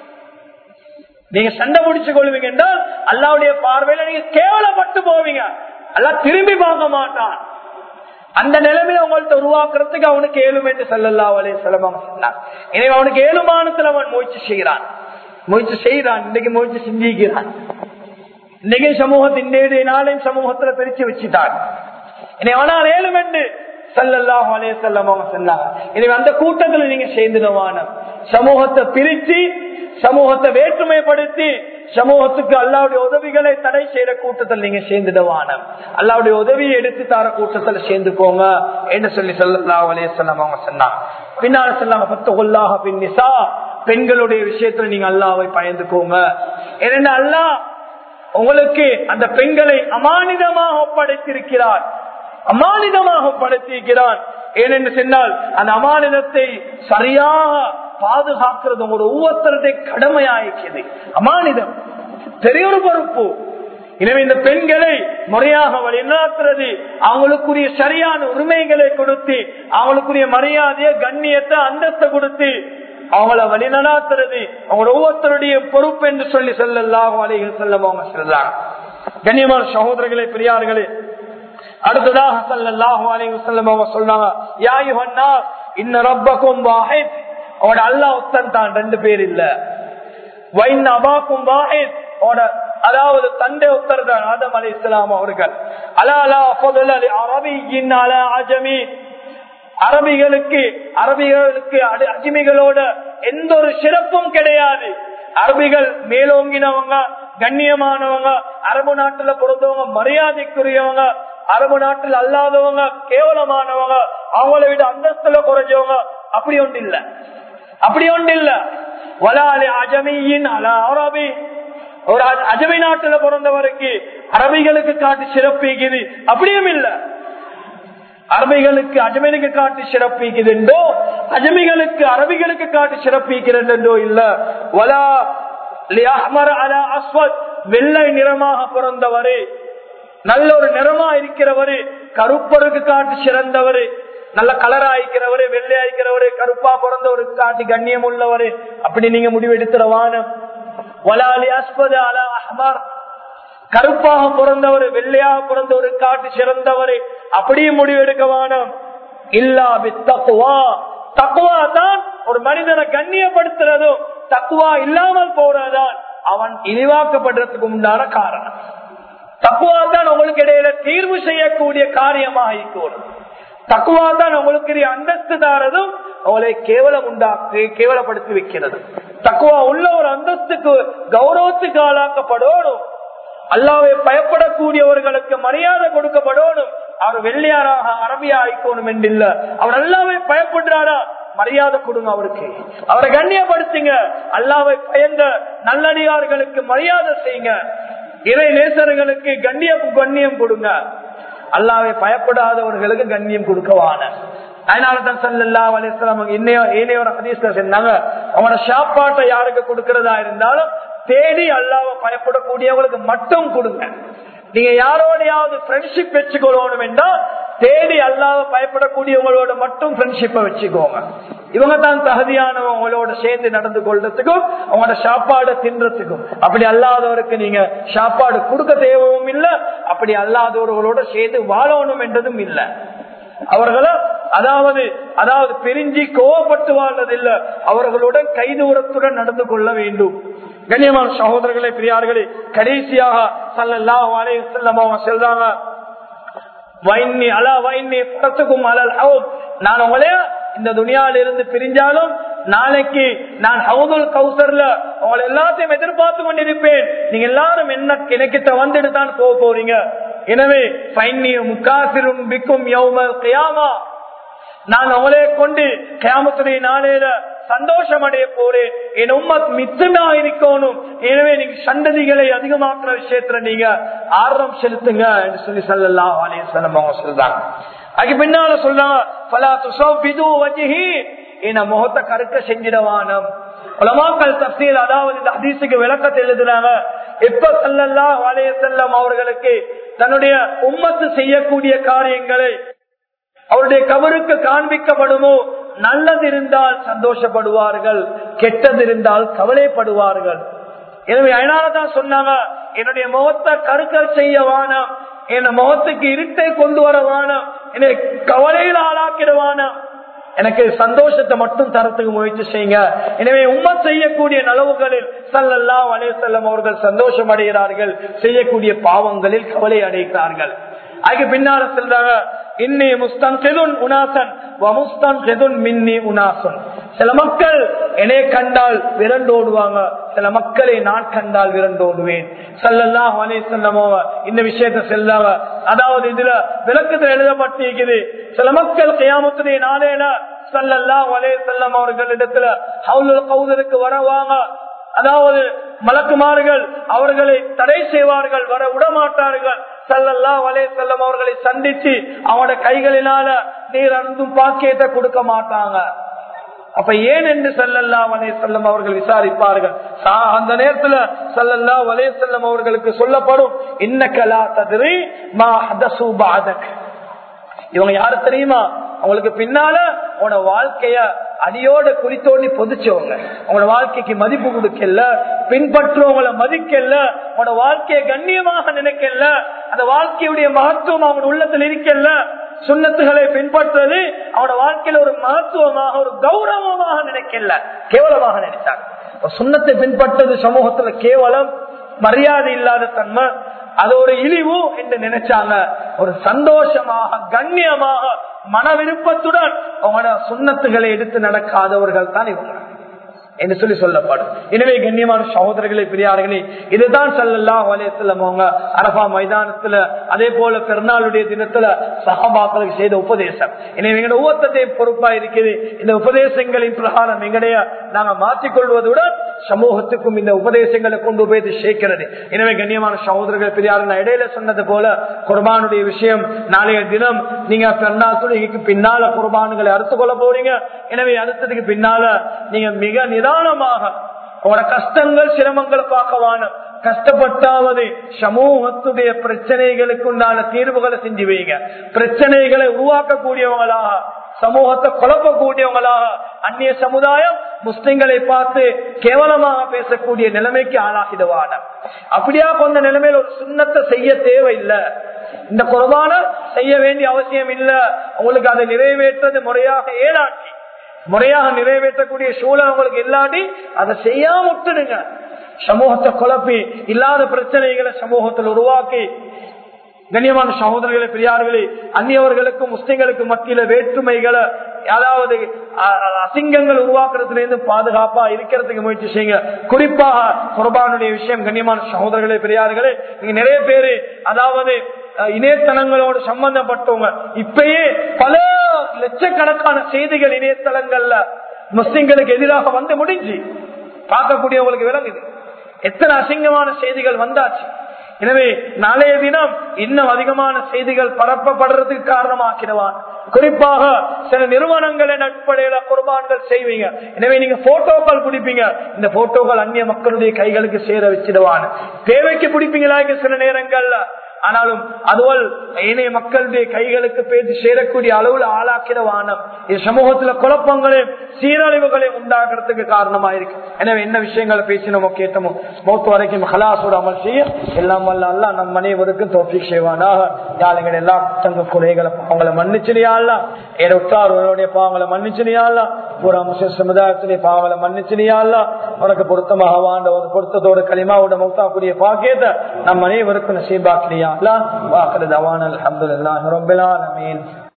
நீங்க சண்டை பிடிச்சு கொள்வீங்க என்றால் அல்லாவுடைய பார்வையில நீங்க கேவலப்பட்டு போவீங்க அல்லா திரும்பி பார்க்க மாட்டான் அந்த நிலைமையில உங்கள்ட்ட உருவாக்குறதுக்கு அவனுக்கு ஏழும் என்று சொல்லல்லா அவளே செலவம் சொன்னான் எனவே அவனுக்கு ஏழுமானத்துல அவன் முயற்சி செய்கிறான் முயற்சி செய்கிறான் இன்னைக்கு முயற்சி செஞ்சிருக்கிறான் இன்னைக்கு சமூகத்தின் இன்றைய நாளையும் சமூகத்துல பிரிச்சு வச்சுட்டான் இனி அவனால் ஏழும் என்று சல்லல்லாஹ் அலே செல்லம் அவங்க சொன்னாங்க எனவே அந்த கூட்டத்துல நீங்க சேர்ந்துடுவான சமூகத்தை பிரிச்சு சமூகத்தை வேற்றுமைப்படுத்தி சமூகத்துக்கு அல்லாவுடைய உதவிகளை தடை செய்யற கூட்டத்தில் நீங்க சேர்ந்துடுவான அல்லாவுடைய உதவியை எடுத்து தர கூட்டத்தில் சேர்ந்து போங்க என்று சொல்லி சொல்லா அலே செல்லம் அவங்க சொன்னாங்க பின்னால சொல்லாம பத்து கொல்லாக பின் நிசா பெண்களுடைய விஷயத்துல நீங்க அல்லாவை பயந்துக்கோங்க ஏனென்றால் அல்லா உங்களுக்கு அந்த பெண்களை அமானிதமாக ஒப்படைத்திருக்கிறார் அமானிதமாக ஒப்படைத்திருக்கிறான் ஏனென்று சொன்னால் அந்த அமானிதத்தை சரியாக பாதுகாக்கிறது உங்களோட ஒவ்வொருத்தருடைய கடமையாயிருக்கிறது அமானிதம் பெரிய ஒரு பொறுப்பு எனவே இந்த பெண்களை முறையாக வழிநடத்துறது அவங்களுக்குரிய சரியான உரிமைகளை கொடுத்து அவங்களுக்குரிய மரியாதையை கண்ணியத்தை அந்தஸ்தை கொடுத்து அவங்கள வழிநடாத்துறது அவங்களோட ஒவ்வொருத்தருடைய பொறுப்பு என்று சொல்லி செல்லலாம் அலைகள் செல்லம் அவங்க சொல்றாங்க கண்ணியமான சகோதரர்களே பெரியார்களே அடுத்ததாக சல்லாஹு அலைஹி வஸல்லம் அவங்க சொல்றாங்க யா யுஹன்னா இன்ன ரப்பக்கும் வாஹித் அவட அல்லாஹ் ஒத்தன் தான் ரெண்டு பேர் இல்ல வைன் அபாக்கும் வாஹித் அவட அதாவது தந்தை ஒத்தர் தான் ஆதம் அலி இஸ்லாம் அவர்கள் அலாலா ஃபதுல் அலி அரபியின் அலா அஜமி அரபிகளுக்கு அரபிகளுக்கு அஜிமிகளோட எந்த ஒரு சிறப்பும் கிடையாது அரபிகள் மேலோங்கினவங்க கண்ணியமானவங்க அரபு நாட்டுல பிறந்தவங்க மரியாதைக்குரியவங்க அரபு நாட்டில் அல்லாதவங்க கேவலமானவங்க அவங்கள விட அந்தஸ்துல குறைஞ்சவங்க அப்படி ஒன்று இல்ல அப்படி ஒன்று இல்ல வலாலி அஜமியின் அல அரபி ஒரு அ- அஜமி நாட்டுல பிறந்தவருக்கு அரபிகளுக்கு காட்டி சிறப்பிக்குது அப்படியும் இல்ல அரபிகளுக்கு அஜமினுக்கு காட்டி சிறப்பிக்குதுண்டோ அஜமிகளுக்கு அரபிகளுக்கு காட்டி சிறப்பிக்கிறதோ இல்ல வலா லியஹ்மர் அலா அஸ்வத் வெள்ளை நிறமாக பிறந்தவரு நல்ல ஒரு நிறமா இருக்கிறவரு கருப்பருக்கு காட்டி சிறந்தவரு நல்ல கலரா இருக்கிறவரு வெள்ளையா இருக்கிறவரு கருப்பா பிறந்தவருக்கு காட்டி கண்ணியம் உள்ளவரு அப்படி நீங்க முடிவெடுத்துறவான வலாலி அஸ்பது அலா அஹ்மர் கருப்பாக பிறந்தவர் வெள்ளையாக பிறந்தவர் காட்டு சிறந்தவர் அப்படியே முடிவெடுக்க வேணும் இல்லா தக்குவா தக்குவா தான் ஒரு மனிதனை கண்ணியப்படுத்துறதும் தக்குவா இல்லாமல் போறதுதான் அவன் இழிவாக்கப்படுறதுக்கு உண்டான காரணம் தக்குவா தான் உங்களுக்கு இடையில தீர்வு செய்யக்கூடிய காரியமாக இருக்கணும் தக்குவா தான் உங்களுக்கு அந்தஸ்து தாரதும் அவளை கேவலம் உண்டாக்கு கேவலப்படுத்தி வைக்கிறது தக்குவா உள்ள ஒரு அந்தஸ்துக்கு கௌரவத்துக்கு ஆளாக்கப்படணும் அல்லாவை பயப்படக்கூடியவர்களுக்கு மரியாதை கொடுக்கப்படணும் அவர் வெள்ளையாராக அரபியா ஆயிக்கணும் என்றில்ல அவர் அல்லாவை பயப்படுறாரா மரியாதை கொடுங்க அவருக்கு அவரை கண்ணியப்படுத்துங்க அல்லாவை பயந்த நல்லடியார்களுக்கு மரியாதை செய்யுங்க இறை நேசர்களுக்கு கண்ணியம் கண்ணியம் கொடுங்க அல்லாவை பயப்படாதவர்களுக்கு கண்ணியம் கொடுக்கவான அதனாலதான் சல்லா அலிஸ்லாம் இன்னைய ஒரு ஹதீஸ்ல சொன்னாங்க அவனோட சாப்பாட்டை யாருக்கு கொடுக்கறதா இருந்தாலும் தேடி அல்லாவை பயப்படக்கூடியவங்களுக்கு மட்டும் கொடுங்க நீங்க யாரோடையாவது ஃப்ரெண்ட்ஷிப் வச்சுக்கொள்ளணும் என்றால் தேடி அல்லாத பயப்படக்கூடியவங்களோட மட்டும் ஃப்ரெண்ட்ஷிப்பை வச்சுக்கோங்க இவங்க தான் தகுதியானவங்க உங்களோட சேர்ந்து நடந்து கொள்றதுக்கும் அவங்களோட சாப்பாடு தின்றதுக்கும் அப்படி அல்லாதவருக்கு நீங்க சாப்பாடு கொடுக்க தேவையும் இல்லை அப்படி அல்லாதவர்களோட சேர்ந்து வாழணும் என்றதும் இல்லை அவர்கள அதாவது அதாவது பிரிஞ்சு கோவப்பட்டு வாழ்வதில்லை அவர்களுடன் கைதூரத்துடன் நடந்து கொள்ள வேண்டும் கண்ணியமான சகோதரர்களே பிரியார்களே கடைசியாக சல்லல்லா அலே செல்லம் அவங்க செல்றாங்க வைன்னி அலா வைன்னி படத்துக்கும் அலல் ஹவுத் நான் உங்களே இந்த துணியால இருந்து பிரிஞ்சாலும் நாளைக்கு நான் ஹவுதுல் கௌசர்ல உங்களை எல்லாத்தையும் எதிர்பார்த்து கொண்டிருப்பேன் நீங்க எல்லாரும் என்ன கிணக்கிட்ட வந்துட்டு தான் போக போறீங்க எனவே பைன்னி முக்காசிரும் பிக்கும் யௌமல் கியாமா நான் அவளே கொண்டு கேமத்துடைய நாளையில சந்தோஷம் அடைய போறேன் என் உம்மத் மிச்சமா இருக்கணும் எனவே நீங்க சந்ததிகளை அதிகமாக்குற விஷயத்துல நீங்க ஆர்வம் செலுத்துங்க என்று சொல்லி சொல்லலாம் அலையம் அவங்க சொல்றாங்க அதுக்கு பின்னால சொல்றாங்க பலா துசோபிது வஜிஹி என முகத்தை கருக்க செஞ்சிடவானம் உலமாக்கள் தப்சீல் அதாவது இந்த ஹதீஸுக்கு விளக்கத்தை எழுதுறாங்க எப்ப சல்லல்லா அலைய செல்லம் அவர்களுக்கு தன்னுடைய உம்மத்து செய்யக்கூடிய காரியங்களை அவருடைய கபருக்கு காண்பிக்கப்படுமோ நல்லது இருந்தால் சந்தோஷப்படுவார்கள் கெட்டது இருந்தால் கவலைப்படுவார்கள் எனவே அதனாலதான் சொன்னாங்க என்னுடைய முகத்தை கருக்கல் செய்ய வானம் என் முகத்துக்கு இருட்டை கொண்டு வர வானம் என்னை கவலையில் ஆளாக்கிடுவானம் எனக்கு சந்தோஷத்தை மட்டும் தரத்துக்கு முயற்சி செய்யுங்க எனவே உண்மை செய்யக்கூடிய நலவுகளில் சல்லல்லா வலைய செல்லம் அவர்கள் சந்தோஷம் அடைகிறார்கள் செய்யக்கூடிய பாவங்களில் கவலை அடைகிறார்கள் அதுக்கு பின்னால சொல்றாங்க இன்னி முஸ்தான் செதுன் உனாசன் வமுஸ்தான் செதுன் மின்னி உனாசன் சில மக்கள் என்னை கண்டால் விரண்டோடுவாங்க சில மக்களை நான் கண்டால் விரண்டோடுவேன் சல்லல்லா வலே செல்லமோ இந்த விஷயத்த செல்லாங்க அதாவது இதுல விளக்கத்தில் எழுதப்பட்டிருக்குது சில மக்கள் கையாமத்துடைய நாளேன சல்லல்லா வலே செல்லம் அவர்களிடத்துல ஹவுலுல் கவுதலுக்கு வரவாங்க அதாவது மலக்குமார்கள் அவர்களை தடை செய்வார்கள் வர விடமாட்டார்கள் சல்லல்லா வலே செல்லம் அவர்களை சந்திச்சு அவனோட கைகளினால நீர் அருந்தும் பாக்கியத்தை கொடுக்க மாட்டாங்க அப்ப ஏன் என்று சல்லல்லா வலே செல்லம் அவர்கள் விசாரிப்பார்கள் அந்த நேரத்துல சல்லல்லா வலே செல்லம் அவர்களுக்கு சொல்லப்படும் இன்னக்கலா ததிரி மா ஹதசு பாதக் இவங்க யாரு தெரியுமா அவங்களுக்கு பின்னால உன வாழ்க்கைய அடியோட குறித்தோண்டி பொதிச்சவங்க உங்களோட வாழ்க்கைக்கு மதிப்பு கொடுக்கல பின்பற்றுவங்களை மதிக்கல உங்களோட வாழ்க்கையை கண்ணியமாக நினைக்கல அந்த வாழ்க்கையுடைய மகத்துவம் அவங்க உள்ளத்தில் இருக்கல சுண்ணத்துகளை பின்பற்றுவது அவனோட வாழ்க்கையில ஒரு மகத்துவமாக ஒரு கௌரவமாக நினைக்கல கேவலமாக நினைத்தாங்க சுண்ணத்தை பின்பற்றது சமூகத்துல கேவலம் மரியாதை இல்லாத தன்மை அது ஒரு இழிவு என்று நினைச்சாங்க ஒரு சந்தோஷமாக கண்ணியமாக மன விருப்பத்துடன் அவங்களோட சுண்ணத்துகளை எடுத்து நடக்காதவர்கள் தான் இவங்க என்று சொல்லி சொல்லப்படும் எனவே கண்ணியமான சகோதரர்களே பெரியார்களே இதுதான் சல்லல்லாஹு அலைஹி வஸல்லம் அவங்க அரபா மைதானத்துல அதே போல பெருநாளுடைய தினத்துல சஹாபாக்களுக்கு செய்த உபதேசம் எனவே எங்க ஒவ்வொருத்தையும் பொறுப்பா இருக்குது இந்த உபதேசங்களின் பிரகாரம் எங்கடைய நாங்க மாற்றிக்கொள்வதுடன் சமூகத்துக்கும் இந்த உபதேசங்களை கொண்டு போய் இது சேர்க்கிறது எனவே கண்ணியமான சகோதரர்கள் பெரியார் நான் இடையில சொன்னது போல குர்பானுடைய விஷயம் நாளைய தினம் நீங்க பெருநாள் தொழுகைக்கு பின்னால குர்பானுகளை அறுத்து கொள்ள போறீங்க எனவே அடுத்ததுக்கு பின்னால நீங்க மிக நிதானமாக உங்களோட கஷ்டங்கள் சிரமங்களை பார்க்கவான கஷ்டப்பட்டாவது சமூகத்துடைய பிரச்சனைகளுக்கு உண்டான தீர்வுகளை செஞ்சு வைங்க பிரச்சனைகளை உருவாக்கக்கூடியவங்களாக சமூகத்தை குழப்பக்கூடியவங்களாக அந்நிய சமுதாயம் முஸ்லிம்களை பார்த்து கேவலமாக பேசக்கூடிய நிலைமைக்கு ஆளாகிடுவான அப்படியா கொண்ட நிலைமையில் ஒரு சுண்ணத்தை செய்ய தேவையில்லை இந்த குரபான செய்ய வேண்டிய அவசியம் இல்ல உங்களுக்கு அதை நிறைவேற்றது முறையாக ஏலாட்டி முறையாக நிறைவேற்றக்கூடிய சூழல் உங்களுக்கு இல்லாட்டி அதை செய்யாம விட்டுடுங்க சமூகத்தை குழப்பி இல்லாத பிரச்சனைகளை சமூகத்தில் உருவாக்கி கண்ணியமான சகோதரர்களே பெரியார்களே அந்நியவர்களுக்கும் முஸ்லிம்களுக்கு மத்தியில வேற்றுமைகளை அதாவது அசிங்கங்கள் உருவாக்குறதுல இருந்து பாதுகாப்பா இருக்கிறதுக்கு முயற்சி செய்யுங்க குறிப்பாக குர்பானுடைய விஷயம் கண்ணியமான சகோதரர்களே பெரியார்களே நீங்க நிறைய பேரு அதாவது இணையதளங்களோடு சம்பந்தப்பட்டவங்க இப்பயே பல லட்சக்கணக்கான செய்திகள் இணையதளங்கள்ல முஸ்லிம்களுக்கு எதிராக வந்து முடிஞ்சு பார்க்கக்கூடியவங்களுக்கு விளங்குது எத்தனை அசிங்கமான செய்திகள் வந்தாச்சு எனவே நாளைய தினம் இன்னும் அதிகமான செய்திகள் பரப்பப்படுறதுக்கு காரணமாக்கிடுவான் குறிப்பாக சில நிறுவனங்களின் அடிப்படையில குர்பான்கள் செய்வீங்க எனவே நீங்க போட்டோக்கள் பிடிப்பீங்க இந்த போட்டோக்கள் அந்நிய மக்களுடைய கைகளுக்கு சேர வச்சிடுவான் தேவைக்கு பிடிப்பீங்களா சில நேரங்கள்ல ஆனாலும் அதுவல் ஏனைய மக்களுடைய கைகளுக்கு பேசி சேரக்கூடிய அளவுல ஆளாக்கிற வானம் இது சமூகத்துல குழப்பங்களையும் சீரழிவுகளையும் உண்டாக்குறதுக்கு காரணமா இருக்கு எனவே என்ன விஷயங்களை பேசினோமோ கேட்டோமோ மௌத்து வரைக்கும் ஹலாசோட அமல் செய்ய எல்லாம் வல்ல அல்ல நம் அனைவருக்கும் தோப்பி செய்வானாக யாருங்கள் எல்லா தங்க குறைகளை பாவங்களை மன்னிச்சினியால என் உற்றாரோடைய பாவங்களை மன்னிச்சினியால பூரா முஸ்லிம் சமுதாயத்திலே பாவங்களை மன்னிச்சினியால உனக்கு பொருத்தமாக வாழ்ந்த ஒரு பொருத்தத்தோட களிமாவோட மௌத்தாக்குரிய பாக்கியத்தை நம் அனைவருக்கும் நசீபாக்கிறியா வாக்குறது அவான் அலமதுல்லாஹ் ரபில் ஆலமீன்